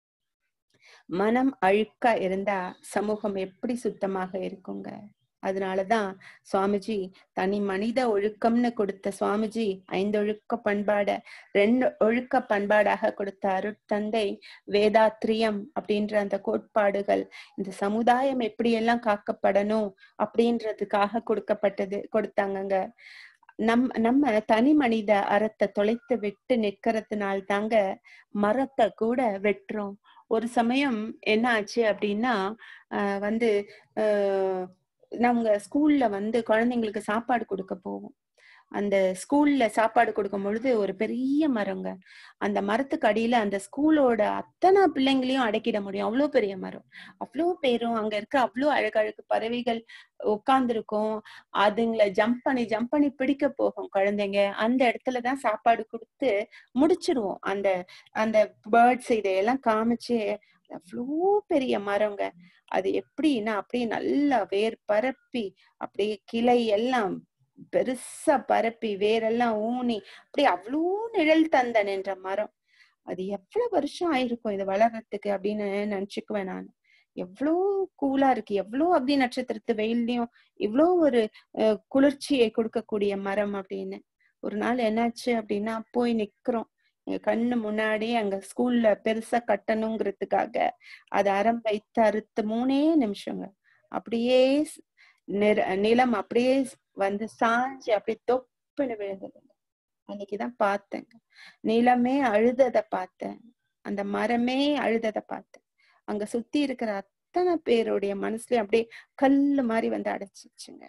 மனம் அழுக்கா இருந்தா சமூகம் எப்படி சுத்தமாக இருக்குங்க அதனாலதான் சுவாமிஜி தனி மனித ஒழுக்கம்னு கொடுத்த சுவாமிஜி ஐந்தொழுக்க பண்பாட ரெண்டு ஒழுக்க பண்பாடாக கொடுத்த அருட்தந்தை வேதாத்ரியம் அப்படின்ற அந்த கோட்பாடுகள் இந்த சமுதாயம் எப்படியெல்லாம் காக்கப்படணும் அப்படின்றதுக்காக கொடுக்கப்பட்டது கொடுத்தாங்கங்க நம் நம்ம தனி மனித அறத்தை தொலைத்து விட்டு நிற்கிறதுனால தாங்க மரத்தை கூட வெட்டுறோம் ஒரு சமயம் என்ன ஆச்சு அப்படின்னா ஆஹ் வந்து ஆஹ் நாங்க ஸ்கூல்ல வந்து குழந்தைங்களுக்கு சாப்பாடு கொடுக்க போவோம் அந்த ஸ்கூல்ல சாப்பாடு கொடுக்கும் பொழுது ஒரு பெரிய மரங்க அந்த மரத்துக்கு அடியில அந்த ஸ்கூலோட அத்தனை பிள்ளைங்களையும் அடக்கிட முடியும் அவ்வளோ பெரிய மரம் அவ்வளோ பேரும் அங்க இருக்க அவ்வளோ அழகழகு பறவைகள் உட்கார்ந்துருக்கும் அதுங்களை ஜம்ப் பண்ணி ஜம்ப் பண்ணி பிடிக்க போகும் குழந்தைங்க அந்த இடத்துலதான் சாப்பாடு கொடுத்து முடிச்சிருவோம் அந்த அந்த பேர்ட்ஸ் இதையெல்லாம் காமிச்சு அவ்வளோ பெரிய மரங்க அது எப்படின்னா அப்படியே நல்லா வேர் பரப்பி அப்படியே கிளை எல்லாம் பெருசா பரப்பி வேரெல்லாம் ஊனி அப்படியே அவ்வளோ நிழல் தந்த நின்ற மரம் அது எவ்வளவு வருஷம் ஆயிருக்கும் இது வளர்றதுக்கு அப்படின்னு நினைச்சுக்குவேன் நான் எவ்வளோ கூலா இருக்கு எவ்வளோ அப்படி நட்சத்திரத்து வெயில்லையும் இவ்வளோ ஒரு குளிர்ச்சியை கொடுக்கக்கூடிய மரம் அப்படின்னு ஒரு நாள் என்னாச்சு அப்படின்னா போய் நிக்கிறோம் எங்க கண்ணு முன்னாடி அங்க ஸ்கூல்ல பெருசா கட்டணுங்கிறதுக்காக அது அறம் வைத்து அறுத்து மூணே நிமிஷங்க அப்படியே நிற நிலம் அப்படியே வந்து சாஞ்சு அப்படியே தொப்புன்னு விழுந்தது அன்னைக்குதான் பார்த்தேங்க நிலமே அழுதத பார்த்தேன் அந்த மரமே அழுதத பார்த்தேன் அங்க சுத்தி இருக்கிற அத்தனை பேருடைய மனசுலயும் அப்படியே கல்லு மாதிரி வந்து அடைச்சிச்சுங்க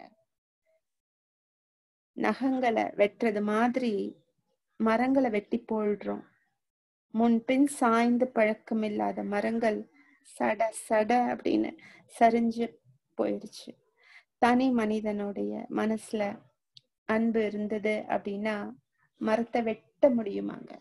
நகங்களை வெட்டுறது மாதிரி மரங்களை வெட்டி போடுறோம் முன்பின் சாய்ந்து பழக்கம் இல்லாத மரங்கள் சட சட அப்படின்னு சரிஞ்சு போயிடுச்சு தனி மனிதனுடைய மனசுல அன்பு இருந்தது அப்படின்னா மரத்தை வெட்ட முடியுமாங்க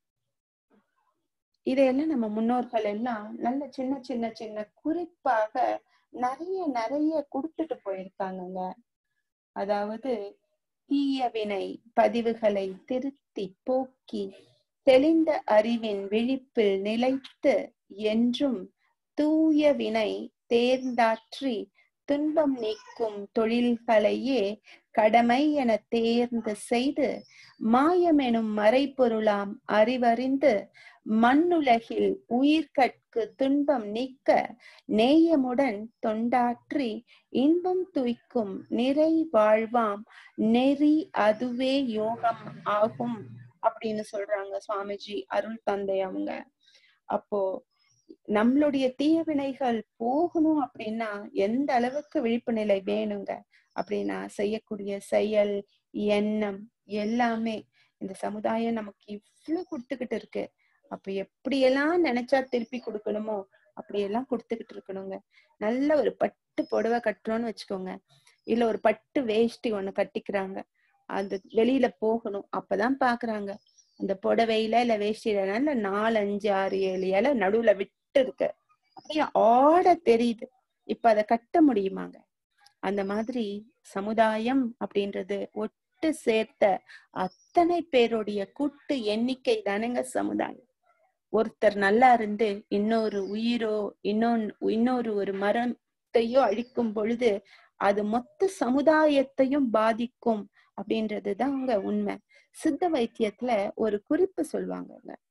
இதையெல்லாம் நம்ம முன்னோர்கள் எல்லாம் நல்ல சின்ன சின்ன சின்ன குறிப்பாக நிறைய நிறைய கொடுத்துட்டு போயிருக்காங்கங்க அதாவது தீய வினை பதிவுகளை திருத்தி போக்கி தெளிந்த அறிவின் விழிப்பில் நிலைத்து என்றும் தூய வினை தேர்ந்தாற்றி துன்பம் நீக்கும் தொழில்களையே கடமை என தேர்ந்து செய்து மாயமெனும் மறைப்பொருளாம் அறிவறிந்து மண்ணுலகில் உயிர்கட்கு துன்பம் நீக்க நேயமுடன் தொண்டாற்றி இன்பம் துய்க்கும் நிறை வாழ்வாம் நெறி அதுவே யோகம் ஆகும் அப்படின்னு சொல்றாங்க சுவாமிஜி அருள் தந்தை அவங்க அப்போ நம்மளுடைய தீய வினைகள் போகணும் அப்படின்னா எந்த அளவுக்கு விழிப்பு நிலை வேணுங்க அப்படின்னா செய்யக்கூடிய செயல் எண்ணம் எல்லாமே இந்த சமுதாயம் நமக்கு இவ்வளவு கொடுத்துக்கிட்டு இருக்கு அப்ப எப்படியெல்லாம் நினைச்சா திருப்பி கொடுக்கணுமோ அப்படியெல்லாம் கொடுத்துக்கிட்டு இருக்கணுங்க நல்ல ஒரு பட்டு புடவை கட்டுறோம்னு வச்சுக்கோங்க இல்ல ஒரு பட்டு வேஷ்டி ஒண்ணு கட்டிக்கிறாங்க அந்த வெளியில போகணும் அப்பதான் பாக்குறாங்க அந்த புடவையில இல்ல வேஷ்டியில நல்ல நாலு அஞ்சு ஆறு ஏழு இலை நடுவுல விட்டு இருக்கு அப்படியே ஆட தெரியுது இப்ப அதை கட்ட முடியுமாங்க அந்த மாதிரி சமுதாயம் அப்படின்றது ஒட்டு சேர்த்த அத்தனை பேருடைய கூட்டு எண்ணிக்கை தானேங்க சமுதாயம் ஒருத்தர் நல்லா இருந்து இன்னொரு உயிரோ இன்னொன்னு இன்னொரு ஒரு மரத்தையோ அழிக்கும் பொழுது அது மொத்த சமுதாயத்தையும் பாதிக்கும் அப்படின்றதுதான் அங்க உண்மை சித்த வைத்தியத்துல ஒரு குறிப்பு சொல்லுவாங்கங்க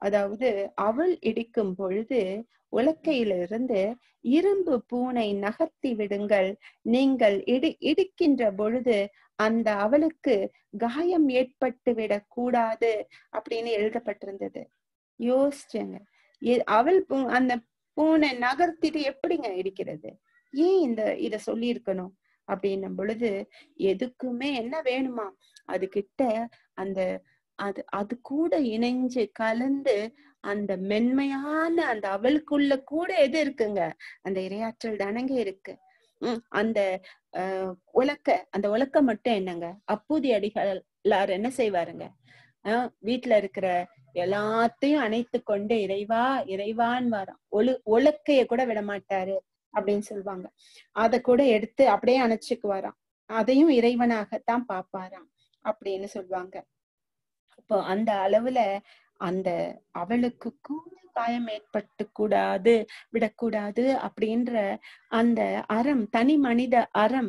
அதாவது அவள் இடிக்கும் பொழுது உலக்கையிலிருந்து இரும்பு பூனை நகர்த்தி விடுங்கள் நீங்கள் இடி இடிக்கின்ற பொழுது அந்த அவளுக்கு காயம் ஏற்பட்டு விடக் கூடாது அப்படின்னு எழுதப்பட்டிருந்தது யோசிச்சேங்க எ- அவள் பூ அந்த பூனை நகர்த்திட்டு எப்படிங்க இடிக்கிறது ஏன் இந்த இத சொல்லி இருக்கணும் அப்படின்னும் பொழுது எதுக்குமே என்ன வேணுமா அது கிட்ட அந்த அது அது கூட இணைஞ்சு கலந்து அந்த மென்மையான அந்த அவளுக்குள்ள கூட எது இருக்குங்க அந்த இரையாற்றல் தானங்க இருக்கு உம் அந்த அஹ் உலக்க அந்த உலக்க மட்டும் என்னங்க அப்பூதி அடிகளார் என்ன செய்வாருங்க ஆஹ் வீட்டுல இருக்கிற எல்லாத்தையும் அணைத்து கொண்டு இறைவா இறைவான் வரான் ஒழு ஒலக்கைய கூட விட மாட்டாரு அப்படின்னு சொல்லுவாங்க அத கூட எடுத்து அப்படியே அணைச்சுக்குவாராம் அதையும் இறைவனாகத்தான் பாப்பாராம் அப்படின்னு சொல்லுவாங்க இப்போ அந்த அளவுல அந்த அவளுக்கு கூட காயம் ஏற்பட்டு கூடாது விடக்கூடாது அப்படின்ற அந்த அறம் தனி மனித அறம்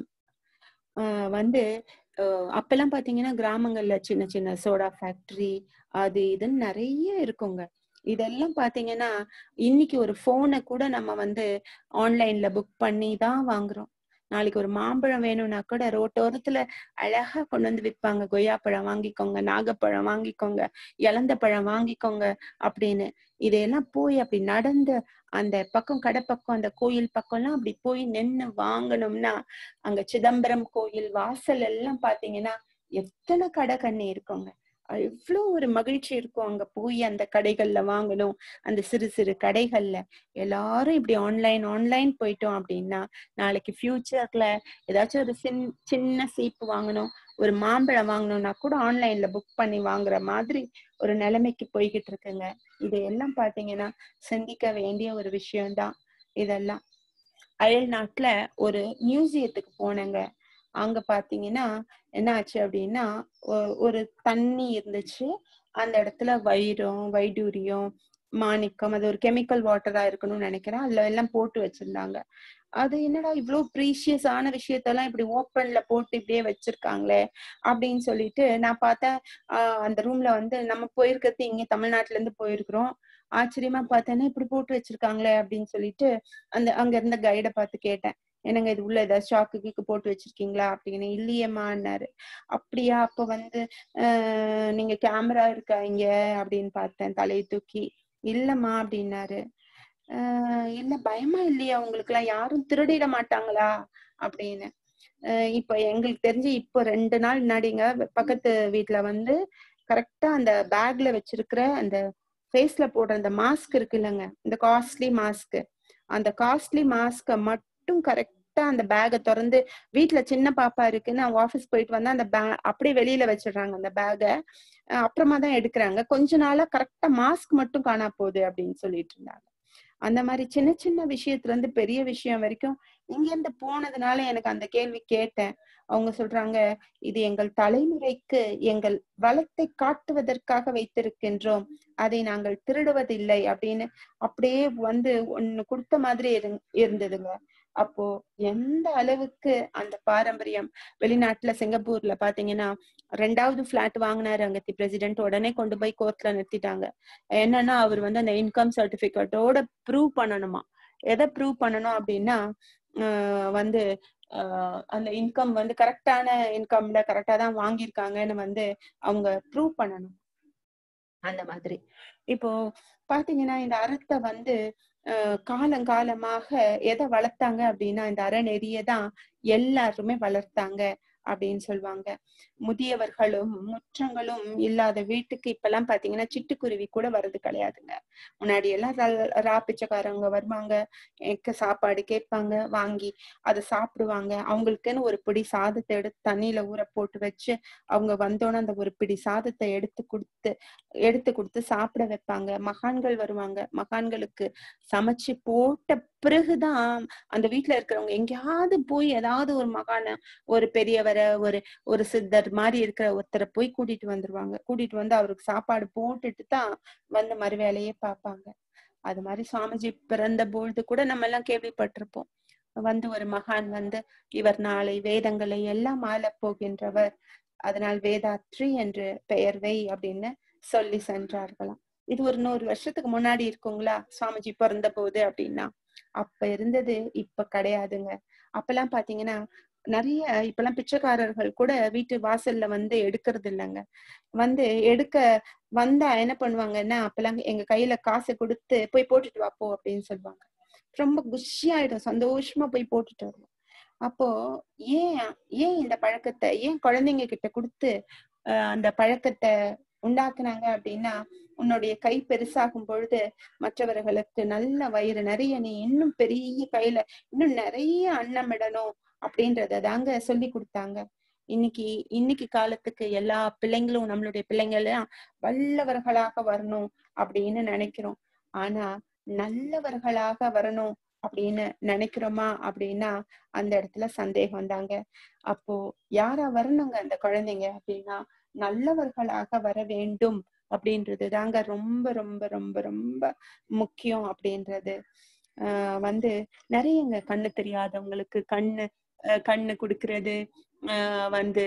ஆஹ் வந்து ஆஹ் அப்பெல்லாம் பாத்தீங்கன்னா கிராமங்கள்ல சின்ன சின்ன சோடா ஃபேக்டரி அது இதுன்னு நிறைய இருக்குங்க இதெல்லாம் பாத்தீங்கன்னா இன்னைக்கு ஒரு போனை கூட நம்ம வந்து ஆன்லைன்ல புக் பண்ணி தான் வாங்குறோம் நாளைக்கு ஒரு மாம்பழம் வேணும்னா கூட ரோட்டோரத்துல அழகா கொண்டு வந்து விற்பாங்க கொய்யாப்பழம் வாங்கிக்கோங்க நாகப்பழம் வாங்கிக்கோங்க இலந்த பழம் வாங்கிக்கோங்க அப்படின்னு இதையெல்லாம் போய் அப்படி நடந்து அந்த பக்கம் கடை பக்கம் அந்த கோயில் பக்கம்லாம் அப்படி போய் நின்னு வாங்கணும்னா அங்க சிதம்பரம் கோயில் வாசல் எல்லாம் பாத்தீங்கன்னா எத்தனை கடை கண்ணி இருக்குங்க எவ்வளவு ஒரு மகிழ்ச்சி இருக்கும் அங்க போய் அந்த கடைகள்ல வாங்கணும் அந்த சிறு சிறு கடைகள்ல எல்லாரும் இப்படி ஆன்லைன் ஆன்லைன் போயிட்டோம் அப்படின்னா நாளைக்கு ஃபியூச்சர்ல ஏதாச்சும் ஒரு சின் சின்ன சீப்பு வாங்கணும் ஒரு மாம்பழம் வாங்கணும்னா கூட ஆன்லைன்ல புக் பண்ணி வாங்குற மாதிரி ஒரு நிலைமைக்கு போய்கிட்டு இருக்குங்க இதையெல்லாம் பாத்தீங்கன்னா சிந்திக்க வேண்டிய ஒரு விஷயம்தான் இதெல்லாம் அயல் நாட்டுல ஒரு மியூசியத்துக்கு போனேங்க அங்க பாத்தீங்கன்னா என்ன ஆச்சு அப்படின்னா ஒ- ஒரு தண்ணி இருந்துச்சு அந்த இடத்துல வைரம் வைடூரியம் மாணிக்கம் அது ஒரு கெமிக்கல் வாட்டரா இருக்கணும்னு நினைக்கிறேன் அதுல எல்லாம் போட்டு வச்சிருந்தாங்க அது என்னடா இவ்வளவு ப்ரீஷியஸான விஷயத்தெல்லாம் இப்படி ஓப்பன்ல போட்டு இப்படியே வச்சிருக்காங்களே அப்படின்னு சொல்லிட்டு நான் பார்த்தேன் ஆஹ் அந்த ரூம்ல வந்து நம்ம போயிருக்கிறது இங்க தமிழ்நாட்டுல இருந்து போயிருக்கிறோம் ஆச்சரியமா பார்த்தேன்னா இப்படி போட்டு வச்சிருக்காங்களே அப்படின்னு சொல்லிட்டு அந்த அங்க இருந்த கைட பார்த்து கேட்டேன் என்னங்க இது உள்ள ஏதாவது ஷாக்கு கீக்கு போட்டு வச்சிருக்கீங்களா அப்படின்னு இல்லையேம்மான்னாரு அப்படியா அப்ப வந்து ஆஹ் நீங்க கேமரா இருக்கா இங்க அப்படின்னு பார்த்தேன் தலையை தூக்கி இல்லம்மா அப்படின்னாரு ஆஹ் இல்ல பயமா இல்லையா உங்களுக்கு எல்லாம் யாரும் திருடிட மாட்டாங்களா அப்படின்னு ஆஹ் இப்ப எங்களுக்கு தெரிஞ்சு இப்போ ரெண்டு நாள் முன்னாடிங்க பக்கத்து வீட்ல வந்து கரெக்டா அந்த பேக்ல வச்சிருக்கிற அந்த ஃபேஸ்ல போடுற அந்த மாஸ்க் இருக்கு இல்லைங்க இந்த காஸ்ட்லி மாஸ்க் அந்த காஸ்ட்லி மாஸ்க மட்டும் கரெக்டா அந்த பேக்கை திறந்து வீட்ல சின்ன பாப்பா இருக்குன்னு அவங்க ஆபீஸ் போயிட்டு வந்தா அந்த பே அப்படியே வெளியில வச்சிடுறாங்க அந்த பேக்கை அப்புறமா தான் எடுக்கிறாங்க கொஞ்ச நாளா கரெக்டா மாஸ்க் மட்டும் காணா போகுது அப்படின்னு சொல்லிட்டு இருந்தாங்க அந்த மாதிரி சின்ன சின்ன விஷயத்துல இருந்து பெரிய விஷயம் வரைக்கும் இங்க இருந்து போனதுனால எனக்கு அந்த கேள்வி கேட்டேன் அவங்க சொல்றாங்க இது எங்கள் தலைமுறைக்கு எங்கள் வளத்தை காட்டுவதற்காக வைத்திருக்கின்றோம் அதை நாங்கள் திருடுவதில்லை அப்படின்னு அப்படியே வந்து ஒண்ணு கொடுத்த மாதிரி இருந்- இருந்ததுங்க அப்போ எந்த அளவுக்கு அந்த பாரம்பரியம் வெளிநாட்டுல சிங்கப்பூர்ல பாத்தீங்கன்னா ரெண்டாவது பிளாட் வாங்கினாரு அங்கத்தி பிரசிடென்ட் உடனே கொண்டு போய் கோர்ட்ல நிறுத்திட்டாங்க என்னன்னா அவர் வந்து அந்த இன்கம் சர்டிபிகேட்டோட ப்ரூவ் பண்ணணுமா எதை ப்ரூவ் பண்ணணும் அப்படின்னா ஆஹ் வந்து ஆஹ் அந்த இன்கம் வந்து கரெக்டான இன்கம்ல கரெக்டா தான் வாங்கியிருக்காங்கன்னு வந்து அவங்க ப்ரூவ் பண்ணணும் அந்த மாதிரி இப்போ பாத்தீங்கன்னா இந்த அறத்தை வந்து ஆஹ் காலங்காலமாக எதை வளர்த்தாங்க அப்படின்னா இந்த அறநெறியை தான் எல்லாருமே வளர்த்தாங்க அப்படின்னு சொல்லுவாங்க முதியவர்களும் முற்றங்களும் இல்லாத வீட்டுக்கு இப்பெல்லாம் பாத்தீங்கன்னா சிட்டுக்குருவி கூட வர்றது கிடையாதுங்க முன்னாடி எல்லாம் ரா- ரா பிச்சைக்காரங்க வருவாங்க எனக்கு சாப்பாடு கேட்பாங்க வாங்கி அதை சாப்பிடுவாங்க அவங்களுக்குன்னு ஒரு பிடி சாதத்தை எடுத்து தண்ணியில ஊற போட்டு வச்சு அவங்க வந்தோன்னே அந்த ஒரு பிடி சாதத்தை எடுத்து கொடுத்து எடுத்து கொடுத்து சாப்பிட வைப்பாங்க மகான்கள் வருவாங்க மகான்களுக்கு சமைச்சு போட்ட பிறகுதான் அந்த வீட்டுல இருக்கிறவங்க எங்கேயாவது போய் ஏதாவது ஒரு மகான ஒரு பெரியவரை ஒரு ஒரு சித்தர் மாதிரி இருக்கிற ஒருத்தரை போய் கூட்டிட்டு வந்துருவாங்க கூட்டிட்டு வந்து அவருக்கு சாப்பாடு போட்டுட்டு தான் வந்து மறு வேலையே பார்ப்பாங்க அது மாதிரி சுவாமிஜி பிறந்த பொழுது கூட நம்ம எல்லாம் கேள்விப்பட்டிருப்போம் வந்து ஒரு மகான் வந்து இவர் நாளை வேதங்களை எல்லாம் ஆளப் போகின்றவர் அதனால் வேதாத்ரி என்று பெயர் வை அப்படின்னு சொல்லி சென்றார்களாம் இது ஒரு நூறு வருஷத்துக்கு முன்னாடி இருக்குங்களா சுவாமிஜி பிறந்த போது அப்படின்னா அப்ப இருந்தது இப்ப கிடையாதுங்க அப்பெல்லாம் பாத்தீங்கன்னா நிறைய இப்பெல்லாம் பிச்சைக்காரர்கள் கூட வீட்டு வாசல்ல வந்து எடுக்கிறது இல்லைங்க வந்து எடுக்க வந்தா என்ன பண்ணுவாங்கன்னா அப்பெல்லாம் எங்க கையில காசு கொடுத்து போய் போட்டுட்டு வா போ அப்படின்னு சொல்லுவாங்க ரொம்ப குஷியாயிடும் சந்தோஷமா போய் போட்டுட்டு வருவோம் அப்போ ஏன் ஏன் இந்த பழக்கத்தை ஏன் குழந்தைங்க கிட்ட கொடுத்து அஹ் அந்த பழக்கத்தை உண்டாக்குனாங்க அப்படின்னா உன்னுடைய கை பெருசாகும் பொழுது மற்றவர்களுக்கு நல்ல வயிறு நிறைய நீ இன்னும் பெரிய கையில இன்னும் நிறைய அன்னமிடணும் அப்படின்றத தாங்க சொல்லி கொடுத்தாங்க இன்னைக்கு இன்னைக்கு காலத்துக்கு எல்லா பிள்ளைங்களும் நம்மளுடைய பிள்ளைங்களாம் வல்லவர்களாக வரணும் அப்படின்னு நினைக்கிறோம் ஆனா நல்லவர்களாக வரணும் அப்படின்னு நினைக்கிறோமா அப்படின்னா அந்த இடத்துல சந்தேகம் தாங்க அப்போ யாரா வரணுங்க அந்த குழந்தைங்க அப்படின்னா நல்லவர்களாக வர வேண்டும் அப்படின்றது தாங்க ரொம்ப ரொம்ப ரொம்ப ரொம்ப முக்கியம் அப்படின்றது ஆஹ் வந்து நிறையங்க கண்ணு தெரியாதவங்களுக்கு கண்ணு அஹ் கண்ணு கொடுக்கறது ஆஹ் வந்து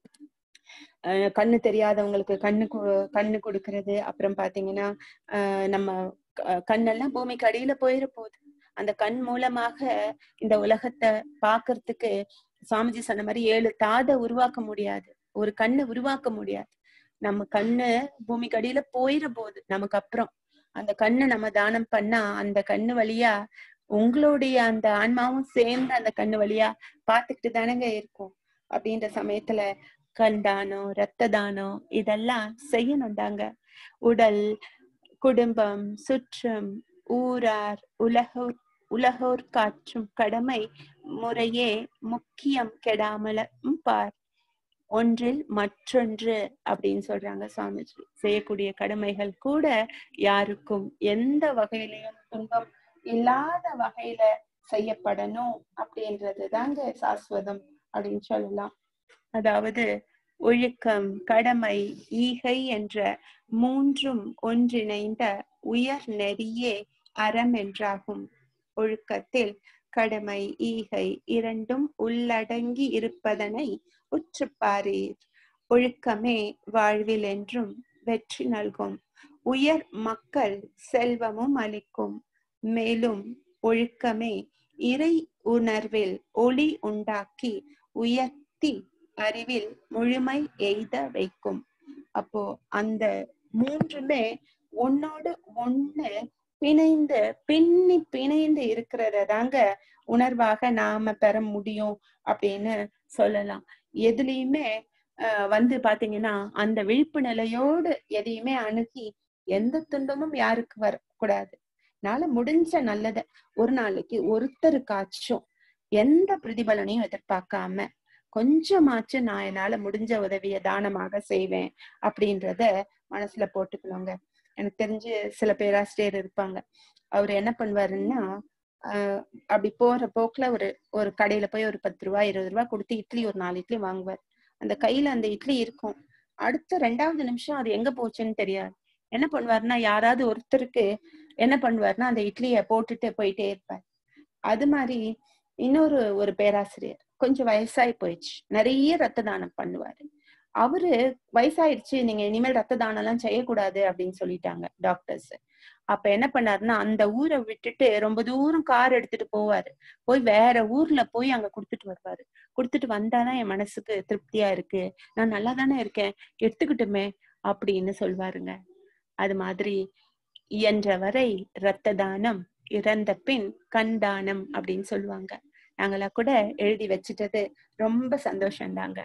அஹ் கண்ணு தெரியாதவங்களுக்கு கண்ணு கு- கண்ணு கொடுக்கறது அப்புறம் பாத்தீங்கன்னா ஆஹ் நம்ம க- கண்ணெல்லாம் பூமிக்கு அடியில போயிட போகுது அந்த கண் மூலமாக இந்த உலகத்தை பாக்குறதுக்கு சுவாமிஜி சொன்ன மாதிரி ஏழு தாதை உருவாக்க முடியாது ஒரு கண்ணை உருவாக்க முடியாது நம்ம கண்ணு பூமிக்கு அடியில போயிட போகுது நமக்கு அப்புறம் அந்த கண்ணை நம்ம தானம் பண்ணா அந்த கண்ணு வழியா உங்களுடைய அந்த ஆன்மாவும் சேர்ந்து அந்த கண்ணு வழியா பாத்துக்கிட்டு தானங்க இருக்கும் அப்படின்ற சமயத்துல கண் தானம் ரத்த தானம் இதெல்லாம் செய்யணும் தாங்க உடல் குடும்பம் சுற்றம் ஊரார் உலகோர் உலகோர் காற்றும் கடமை முறையே முக்கியம் கெடாமலும் பார் ஒன்றில் மற்றொன்று அப்படின்னு சொல்றாங்க சுவாமிஜி செய்யக்கூடிய கடமைகள் கூட யாருக்கும் எந்த வகையிலையும் துன்பம் இல்லாத வகையில செய்யப்படணும் அப்படின்றது தாங்க சாஸ்வதம் அப்படின்னு சொல்லலாம் அதாவது ஒழுக்கம் கடமை ஈகை என்ற மூன்றும் ஒன்றிணைந்த உயர் நெறியே அறம் என்றாகும் ஒழுக்கத்தில் கடமை ஈகை இரண்டும் உள்ளடங்கி இருப்பதனை உற்றுப்பாரீர் ஒழுக்கமே வாழ்வில் என்றும் வெற்றி நல்கும் உயர் மக்கள் செல்வமும் அளிக்கும் மேலும் ஒழுக்கமே இறை உணர்வில் ஒளி உண்டாக்கி உயர்த்தி அறிவில் முழுமை எய்த வைக்கும் அப்போ அந்த மூன்றுமே உன்னோடு ஒண்ணு பிணைந்து பின்னி பிணைந்து இருக்கிறத தாங்க உணர்வாக நாம பெற முடியும் அப்படின்னு சொல்லலாம் எதுலயுமே ஆஹ் வந்து பாத்தீங்கன்னா அந்த விழிப்பு நிலையோடு எதையுமே அணுகி எந்த துன்பமும் யாருக்கு வரக்கூடாது நாள முடிஞ்ச நல்லத ஒரு நாளைக்கு ஒருத்தருக்காச்சும் எந்த பிரதிபலனையும் எதிர்பார்க்காம கொஞ்சமாச்சும் நான் என்னால முடிஞ்ச உதவிய தானமாக செய்வேன் அப்படின்றத மனசுல போட்டுக்கணுங்க எனக்கு தெரிஞ்சு சில பேராசிரியர் இருப்பாங்க அவர் என்ன பண்ணுவாருன்னா ஆஹ் அப்படி போற போக்குல ஒரு ஒரு கடையில போய் ஒரு பத்து ரூபாய் இருபது ரூபாய் கொடுத்து இட்லி ஒரு நாலு இட்லி வாங்குவார் அந்த கையில அந்த இட்லி இருக்கும் அடுத்த ரெண்டாவது நிமிஷம் அது எங்க போச்சுன்னு தெரியாது என்ன பண்ணுவாருன்னா யாராவது ஒருத்தருக்கு என்ன பண்ணுவாருன்னா அந்த இட்லிய போட்டுட்டு போயிட்டே இருப்பார் அது மாதிரி இன்னொரு ஒரு பேராசிரியர் கொஞ்சம் வயசாகி போயிடுச்சு நிறைய ரத்த தானம் பண்ணுவாரு அவரு வயசாயிடுச்சு நீங்க இனிமேல் ரத்த தானம் எல்லாம் செய்யக்கூடாது அப்படின்னு சொல்லிட்டாங்க டாக்டர்ஸ் அப்ப என்ன பண்ணாருன்னா அந்த ஊரை விட்டுட்டு ரொம்ப தூரம் கார் எடுத்துட்டு போவாரு போய் வேற ஊர்ல போய் அங்க குடுத்துட்டு வருவாரு குடுத்துட்டு வந்தாதான் என் மனசுக்கு திருப்தியா இருக்கு நான் நல்லா தானே இருக்கேன் எடுத்துக்கிட்டுமே அப்படின்னு சொல்வாருங்க அது மாதிரி இயன்ற வரை இரத்த தானம் இறந்த பின் கண் தானம் அப்படின்னு சொல்லுவாங்க நாங்களா கூட எழுதி வச்சுட்டது ரொம்ப சந்தோஷம்தாங்க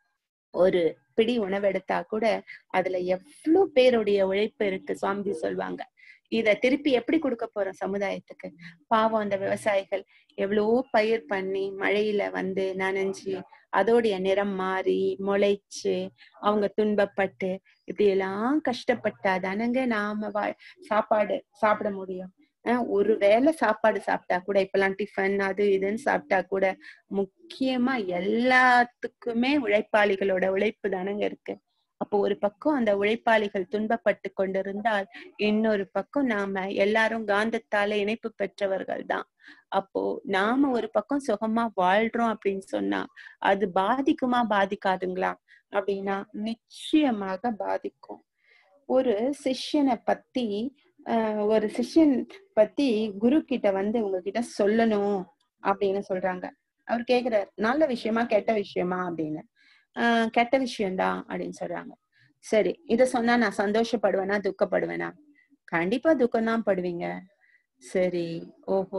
ஒரு பிடி உணவு எடுத்தா கூட அதுல எவ்வளவு பேருடைய உழைப்பு இருக்கு சுவாமிஜி சொல்லுவாங்க இத திருப்பி எப்படி கொடுக்க போறோம் சமுதாயத்துக்கு பாவம் அந்த விவசாயிகள் எவ்வளவோ பயிர் பண்ணி மழையில வந்து நனைஞ்சு அதோடைய நிறம் மாறி முளைச்சு அவங்க துன்பப்பட்டு இப்படி எல்லாம் கஷ்டப்பட்டாதானங்க நாம வா சாப்பாடு சாப்பிட முடியும் அஹ் ஒரு வேளை சாப்பாடு சாப்பிட்டா கூட இப்பெல்லாம் டிஃபன் அது இதுன்னு சாப்பிட்டா கூட முக்கியமா எல்லாத்துக்குமே உழைப்பாளிகளோட உழைப்பு தானங்க இருக்கு அப்போ ஒரு பக்கம் அந்த உழைப்பாளிகள் துன்பப்பட்டு கொண்டிருந்தால் இன்னொரு பக்கம் நாம எல்லாரும் காந்தத்தால இணைப்பு பெற்றவர்கள் தான் அப்போ நாம ஒரு பக்கம் சுகமா வாழ்றோம் அப்படின்னு சொன்னா அது பாதிக்குமா பாதிக்காதுங்களா அப்படின்னா நிச்சயமாக பாதிக்கும் ஒரு சிஷ்யனை பத்தி ஆஹ் ஒரு சிஷ்யன் பத்தி குரு கிட்ட வந்து உங்ககிட்ட சொல்லணும் அப்படின்னு சொல்றாங்க அவர் கேக்குறாரு நல்ல விஷயமா கெட்ட விஷயமா அப்படின்னு ஆஹ் கெட்ட விஷயம்தான் அப்படின்னு சொல்றாங்க சரி இத சொன்னா நான் சந்தோஷப்படுவேனா துக்கப்படுவேனா கண்டிப்பா துக்கம்தான் படுவீங்க சரி ஓஹோ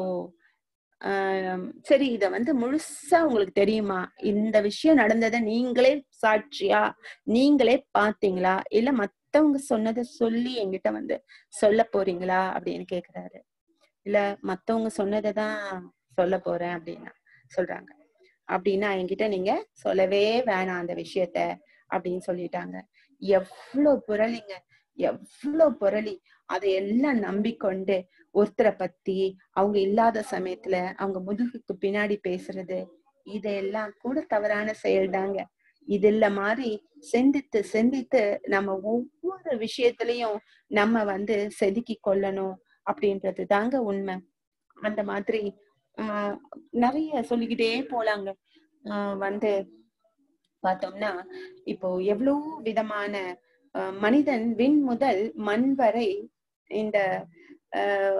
ஆஹ் சரி இத வந்து முழுசா உங்களுக்கு தெரியுமா இந்த விஷயம் நடந்ததை நீங்களே சாட்சியா நீங்களே பாத்தீங்களா இல்ல மத்தவங்க சொன்னதை சொல்லி என்கிட்ட வந்து சொல்ல போறீங்களா அப்படின்னு கேக்குறாரு இல்ல மத்தவங்க சொன்னதை தான் சொல்ல போறேன் அப்படின்னா சொல்றாங்க அப்படின்னா என்கிட்ட நீங்க சொல்லவே வேணாம் அந்த விஷயத்த அப்படின்னு சொல்லிட்டாங்க எவ்வளவு புரளிங்க எவ்வளவு புரளி அதையெல்லாம் நம்பிக்கொண்டு ஒருத்தரை பத்தி அவங்க இல்லாத சமயத்துல அவங்க முதுகுக்கு பின்னாடி பேசுறது இதெல்லாம் கூட தவறான செயல்தாங்க இது இல்ல மாதிரி சிந்தித்து சிந்தித்து நம்ம ஒவ்வொரு விஷயத்திலையும் நம்ம வந்து செதுக்கி கொள்ளணும் அப்படின்றது தாங்க உண்மை அந்த மாதிரி ஆஹ் நிறைய சொல்லிக்கிட்டே போலாங்க ஆஹ் வந்து பார்த்தோம்னா இப்போ எவ்வளவு விதமான ஆஹ் மனிதன் விண் முதல் மண் வரை இந்த ஆஹ்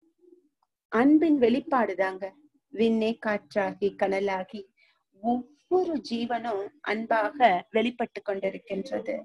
அன்பின் வெளிப்பாடு தாங்க விண்ணே காற்றாகி கடலாகி ஒவ்வொரு ஜீவனும் அன்பாக வெளிப்பட்டு கொண்டிருக்கின்றது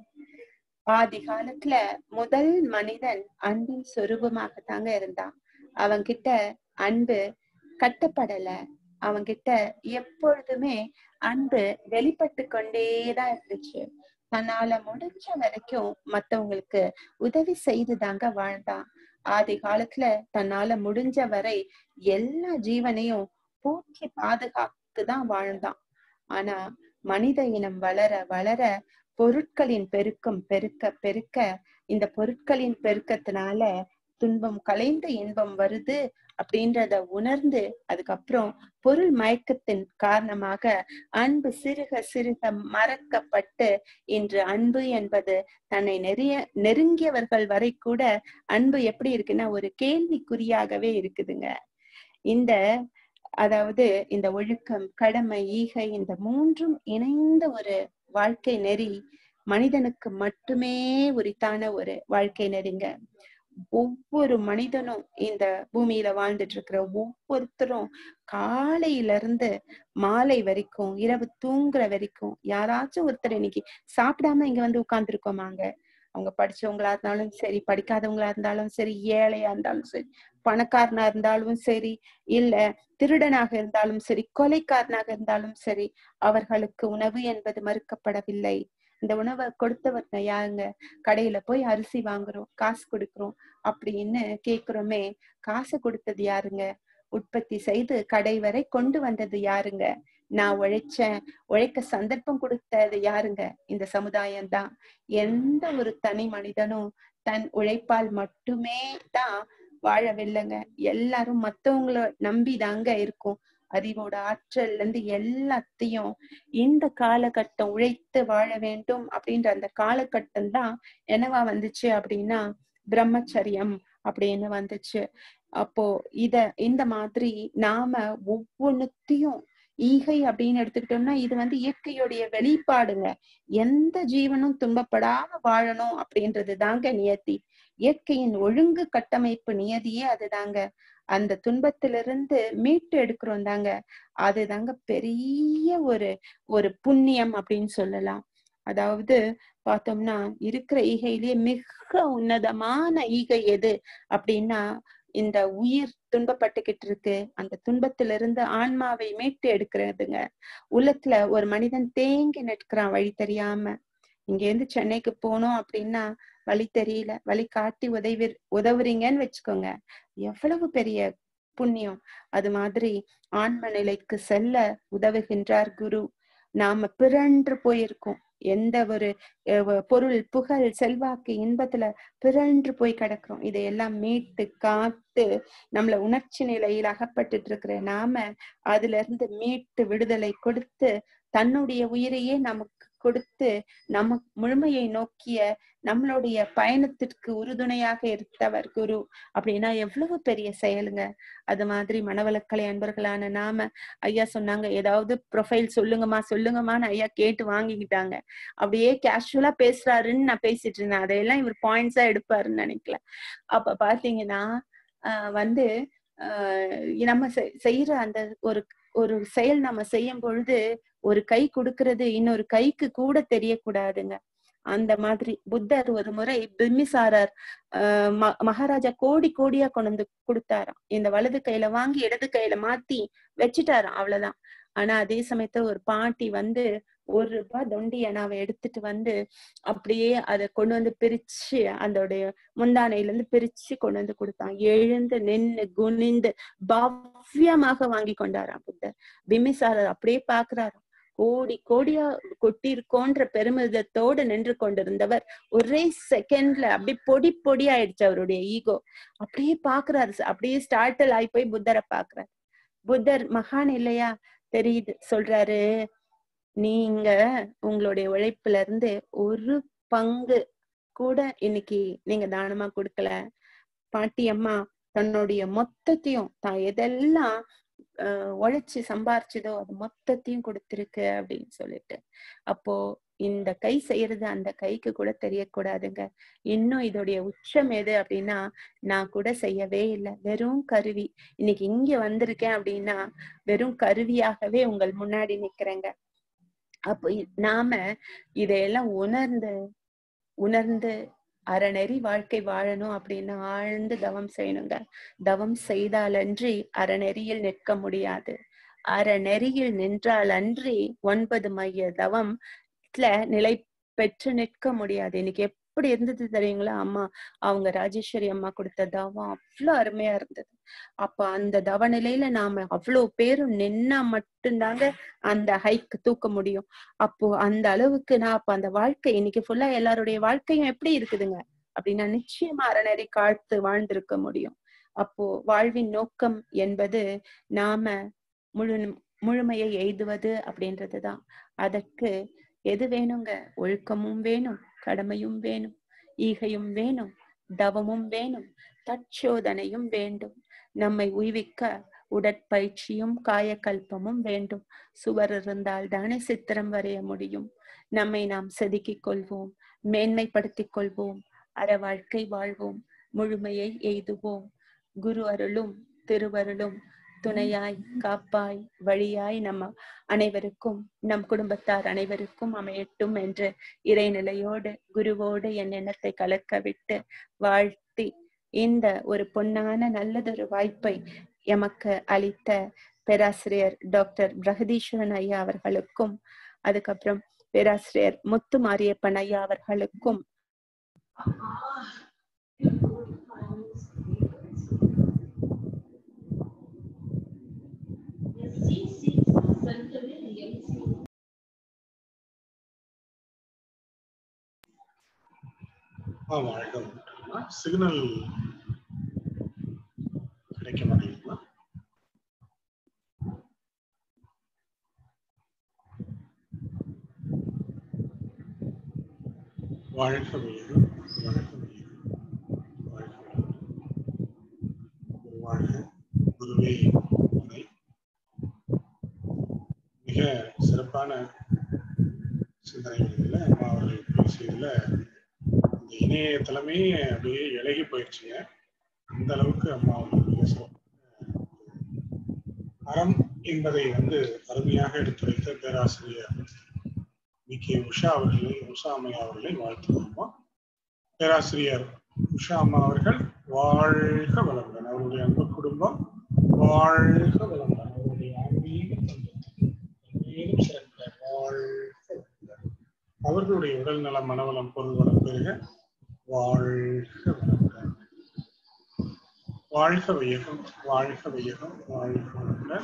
ஆதி காலத்துல முதல் மனிதன் அன்பின் சொரூபமாக தாங்க இருந்தான் அவன்கிட்ட அன்பு கட்டப்படல அவன்கிட்ட எப்பொழுதுமே அன்பு வெளிப்பட்டு கொண்டேதான் இருந்துச்சு தன்னால முடிஞ்ச வரைக்கும் மத்தவங்களுக்கு உதவி செய்து தாங்க வாழ்ந்தான் ஆதி காலத்துல தன்னால முடிஞ்ச வரை எல்லா ஜீவனையும் போற்றி பாதுகாத்து தான் வாழ்ந்தான் ஆனா மனித இனம் வளர வளர பொருட்களின் பெருக்கம் பெருக்க பெருக்க இந்த பொருட்களின் பெருக்கத்தினால துன்பம் கலைந்து இன்பம் வருது அப்படின்றத உணர்ந்து அதுக்கப்புறம் பொருள் மயக்கத்தின் காரணமாக அன்பு சிறுக சிறுக மறக்கப்பட்டு இன்று அன்பு என்பது தன்னை நெறிய நெருங்கியவர்கள் வரை கூட அன்பு எப்படி இருக்குன்னா ஒரு கேள்விக்குறியாகவே இருக்குதுங்க இந்த அதாவது இந்த ஒழுக்கம் கடமை ஈகை இந்த மூன்றும் இணைந்த ஒரு வாழ்க்கை நெறி மனிதனுக்கு மட்டுமே உரித்தான ஒரு வாழ்க்கை நெறிங்க ஒவ்வொரு மனிதனும் இந்த பூமியில வாழ்ந்துட்டு இருக்கிற ஒவ்வொருத்தரும் காலையில இருந்து மாலை வரைக்கும் இரவு தூங்குற வரைக்கும் யாராச்சும் ஒருத்தர் இன்னைக்கு சாப்பிடாம இங்க வந்து உட்கார்ந்துருக்கோமாங்க அவங்க படிச்சவங்களா இருந்தாலும் சரி படிக்காதவங்களா இருந்தாலும் சரி ஏழையா இருந்தாலும் சரி பணக்காரனா இருந்தாலும் சரி இல்ல திருடனாக இருந்தாலும் சரி கொலைக்காரனாக இருந்தாலும் சரி அவர்களுக்கு உணவு என்பது மறுக்கப்படவில்லை இந்த உணவை கொடுத்தவங்க யாருங்க கடையில போய் அரிசி வாங்குறோம் காசு கொடுக்குறோம் அப்படின்னு கேக்குறோமே காசு கொடுத்தது யாருங்க உற்பத்தி செய்து கடை வரை கொண்டு வந்தது யாருங்க நான் உழைச்சேன் உழைக்க சந்தர்ப்பம் கொடுத்தது யாருங்க இந்த சமுதாயம் தான் எந்த ஒரு தனி மனிதனும் தன் உழைப்பால் மட்டுமே தான் வாழவில்லைங்க எல்லாரும் மத்தவங்கள நம்பிதாங்க இருக்கும் அறிவோட ஆற்றல்ல இருந்து எல்லாத்தையும் இந்த காலகட்டம் உழைத்து வாழ வேண்டும் அப்படின்ற அந்த காலகட்டம் தான் என்னவா வந்துச்சு அப்படின்னா பிரம்மச்சரியம் அப்படின்னு வந்துச்சு அப்போ இத இந்த மாதிரி நாம ஒவ்வொன்னுத்தையும் ஈகை அப்படின்னு எடுத்துக்கிட்டோம்னா இது வந்து இயற்கையுடைய வெளிப்பாடுங்க எந்த ஜீவனும் துன்பப்படாம வாழணும் அப்படின்றது தாங்க நியத்தி இயற்கையின் ஒழுங்கு கட்டமைப்பு நியதியே அதுதாங்க அந்த துன்பத்திலிருந்து மீட்டு எடுக்கிறோம் தாங்க அதுதாங்க பெரிய ஒரு ஒரு புண்ணியம் அப்படின்னு சொல்லலாம் அதாவது பார்த்தோம்னா இருக்கிற ஈகையிலேயே மிக உன்னதமான ஈகை எது அப்படின்னா இந்த உயிர் துன்பப்பட்டுக்கிட்டு இருக்கு அந்த துன்பத்திலிருந்து ஆன்மாவை மீட்டு எடுக்கிறதுங்க உள்ளத்துல ஒரு மனிதன் தேங்கி நிற்கிறான் வழி தெரியாம இங்க இருந்து சென்னைக்கு போனோம் அப்படின்னா வழி தெரியல வழி காட்டி உதவி உதவுறீங்கன்னு வச்சுக்கோங்க எவ்வளவு பெரிய புண்ணியம் அது மாதிரி ஆன்ம நிலைக்கு செல்ல உதவுகின்றார் குரு நாம பிறன்று போயிருக்கோம் எந்த ஒரு பொருள் புகழ் செல்வாக்கு இன்பத்துல பிறன்று போய் கிடக்குறோம் இதையெல்லாம் மீட்டு காத்து நம்மள உணர்ச்சி நிலையில் அகப்பட்டுட்டு இருக்கிற நாம அதுல இருந்து மீட்டு விடுதலை கொடுத்து தன்னுடைய உயிரையே நமக்கு கொடுத்து நம்ம முழுமையை நோக்கிய நம்மளுடைய பயணத்திற்கு உறுதுணையாக இருந்தவர் குரு அப்படின்னா எவ்வளவு பெரிய செயலுங்க அது மாதிரி மனவளக்கலை அன்பர்களான நாம ஐயா சொன்னாங்க ஏதாவது ப்ரொஃபைல் சொல்லுங்கம்மா சொல்லுங்கம்மான்னு ஐயா கேட்டு வாங்கிக்கிட்டாங்க அப்படியே கேஷுவலா பேசுறாருன்னு நான் பேசிட்டு இருந்தேன் அதையெல்லாம் இவர் பாயிண்ட்ஸா எடுப்பாருன்னு நினைக்கல அப்ப பாத்தீங்கன்னா ஆஹ் வந்து ஆஹ் நம்ம செ- செய்யற அந்த ஒரு ஒரு செயல் நம்ம செய்யும் பொழுது ஒரு கை கொடுக்கறது இன்னொரு கைக்கு கூட தெரியக்கூடாதுங்க அந்த மாதிரி புத்தர் ஒரு முறை பிம்மிசாரர் ஆஹ் ம- மகாராஜா கோடி கோடியா கொண்டு வந்து கொடுத்தாராம் இந்த வலது கையில வாங்கி இடது கையில மாத்தி வச்சுட்டாராம் அவ்வளவுதான் ஆனா அதே சமயத்துல ஒரு பாட்டி வந்து ஒரு ரூபாய் தொண்டி அணாவை எடுத்துட்டு வந்து அப்படியே அதை கொண்டு வந்து பிரிச்சு அதோடைய முந்தானையில இருந்து பிரிச்சு கொண்டு வந்து கொடுத்தான் எழுந்து நின்னு குனிந்து பவ்யமாக வாங்கி கொண்டாராம் புத்தர் பிம்மிசாரர் அப்படியே பாக்குறாராம் கோடி கோடியா கொட்டி இருக்கோன்ற பெருமிதத்தோடு நின்று கொண்டிருந்தவர் ஒரே செகண்ட்ல அப்படியே பொடி பொடி ஆயிடுச்சு அவருடைய ஈகோ அப்படியே பாக்குறாரு அப்படியே ஸ்டார்டல் ஆகி போய் புத்தரை பாக்குறாரு புத்தர் மகான் இல்லையா தெரியுது சொல்றாரு நீங்க உங்களுடைய உழைப்புல இருந்து ஒரு பங்கு கூட இன்னைக்கு நீங்க தானமா கொடுக்கல பாட்டி அம்மா தன்னுடைய மொத்தத்தையும் தான் எதெல்லாம் ஆஹ் உழைச்சு சம்பாரிச்சதோ அது மொத்தத்தையும் கொடுத்திருக்கு அப்படின்னு சொல்லிட்டு அப்போ இந்த கை செய்யறது அந்த கைக்கு கூட தெரியக்கூடாதுங்க இன்னும் இதோடைய உச்சம் எது அப்படின்னா நான் கூட செய்யவே இல்லை வெறும் கருவி இன்னைக்கு இங்க வந்திருக்கேன் அப்படின்னா வெறும் கருவியாகவே உங்கள் முன்னாடி நிக்கிறேங்க அப்போ இ- நாம இதையெல்லாம் உணர்ந்து உணர்ந்து அறநெறி வாழ்க்கை வாழணும் அப்படின்னு ஆழ்ந்து தவம் செய்யணுங்க தவம் செய்தாலன்றி அறநெறியில் நிற்க முடியாது அறநெறியில் நின்றால் அன்றி ஒன்பது மைய தவம்ல நிலை பெற்று நிற்க முடியாது இன்னைக்கு எப்படி இருந்தது தெரியுங்களா அம்மா அவங்க ராஜேஸ்வரி அம்மா கொடுத்த தவம் அவ்வளவு அருமையா இருந்தது அப்ப அந்த தவ நிலையில நாம அவ்வளவு பேரும் நின்னா மட்டும்தாங்க அந்த ஹைக் தூக்க முடியும் அப்போ அந்த அளவுக்கு நான் அப்ப அந்த வாழ்க்கை இன்னைக்கு ஃபுல்லா எல்லாருடைய வாழ்க்கையும் எப்படி இருக்குதுங்க அப்படின்னா நிச்சயமா அறநெறி காத்து வாழ்ந்திருக்க முடியும் அப்போ வாழ்வின் நோக்கம் என்பது நாம முழு முழுமையை எய்துவது அப்படின்றதுதான் அதற்கு எது வேணுங்க ஒழுக்கமும் வேணும் கடமையும் வேணும் ஈகையும் வேணும் தவமும் வேணும் தற்சோதனையும் வேண்டும் நம்மை உய்விக்க உடற்பயிற்சியும் காயக்கல்பமும் வேண்டும் சுவர் இருந்தால் தானே சித்திரம் வரைய முடியும் நம்மை நாம் செதுக்கிக் கொள்வோம் மேன்மைப்படுத்திக் கொள்வோம் அற வாழ்க்கை வாழ்வோம் முழுமையை எய்துவோம் குரு அருளும் திருவருளும் துணையாய் காப்பாய் வழியாய் நம்ம அனைவருக்கும் நம் குடும்பத்தார் அனைவருக்கும் அமையட்டும் என்று இறைநிலையோடு குருவோடு என் எண்ணத்தை கலக்க விட்டு வாழ்த்தி இந்த ஒரு பொன்னான நல்லதொரு வாய்ப்பை எமக்கு அளித்த பேராசிரியர் டாக்டர் பிரகதீஸ்வரன் ஐயா அவர்களுக்கும் அதுக்கப்புறம் பேராசிரியர் முத்து மாரியப்பன் ஐயா அவர்களுக்கும் ஆ வணக்கம் சிக்னல் கிடைக்க மாட்டேங்குதுங்களா வாழ்க வையகம் வாழ்க வையகம் வாழ்க வளமுடன். வாழ்க குருவே துணை மிக சிறப்பான சிந்தனைகளில் அம்மா அவர்கள் பேசியதில் இந்த இணையதளமே அப்படியே இலகி போயிடுச்சுங்க அந்த அளவுக்கு அம்மா அவர்கள் மிக சிறப்பான அறம் என்பதை வந்து அருமையாக எடுத்துரைத்த பேராசிரியர் வி கே உஷா அவர்களை உஷா அம்மையா அவர்களை வாழ்த்துவோம் பேராசிரியர் உஷா அம்மா அவர்கள் வாழ்க வளமுடன் அவருடைய அன்பு குடும்பம் வாழ்க வளமுடன் அவருடைய ஆன்மீக சொந்தம். மேலும் சிறந்த வாழ்க வளமுடன் அவர்களுடைய உடல் நலம் மனவளம் பொருள் வளம் பெருக வாழ்க வளமுடன் வாழ்க வையகம் வாழ்க வையகம் வாழ்க வளமுடன்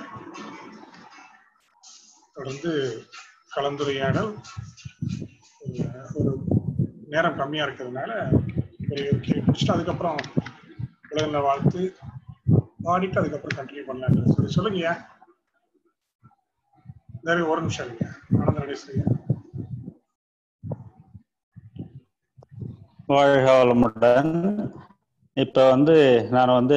தொடர்ந்து கலந்துரையாடல் ஒரு ஒரு நேரம் கம்மியா இருக்கிறதுனால ஒரு கேள்வி முடிச்சுட்டு அதுக்கப்புறம் உலகில வாழ்த்து பாடிட்டு அதுக்கப்புறம் கண்டினியூ பண்ணலான்னு சொல்லி சொல்லுங்கய்யா வேற ஒரு நிமிஷம் இல்லையா ஆனந்த நடேசையா வாழ்க வளமுடன் இப்ப வந்து நான் வந்து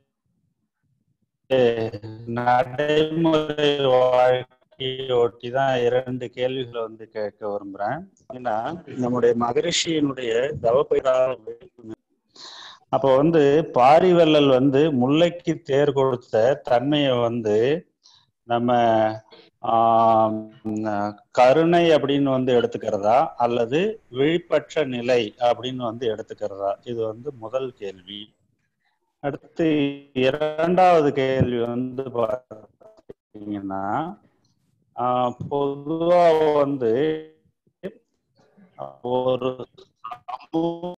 நடைமுறை வாழ்க்கையை ஒட்டி தான் இரண்டு கேள்விகளை வந்து கேட்க விரும்புறேன் ஏன்னா நம்முடைய மகரிஷியினுடைய தவப்பயிராக அப்போ வந்து பாரிவள்ளல் வந்து முல்லைக்கு தேர் கொடுத்த தன்மையை வந்து நம்ம ஆஹ் கருணை அப்படின்னு வந்து எடுத்துக்கிறதா அல்லது விழிப்பற்ற நிலை அப்படின்னு வந்து எடுத்துக்கிறதா இது வந்து முதல் கேள்வி அடுத்து இரண்டாவது கேள்வி வந்து பார்த்தீங்கன்னா பொதுவா வந்து ஒரு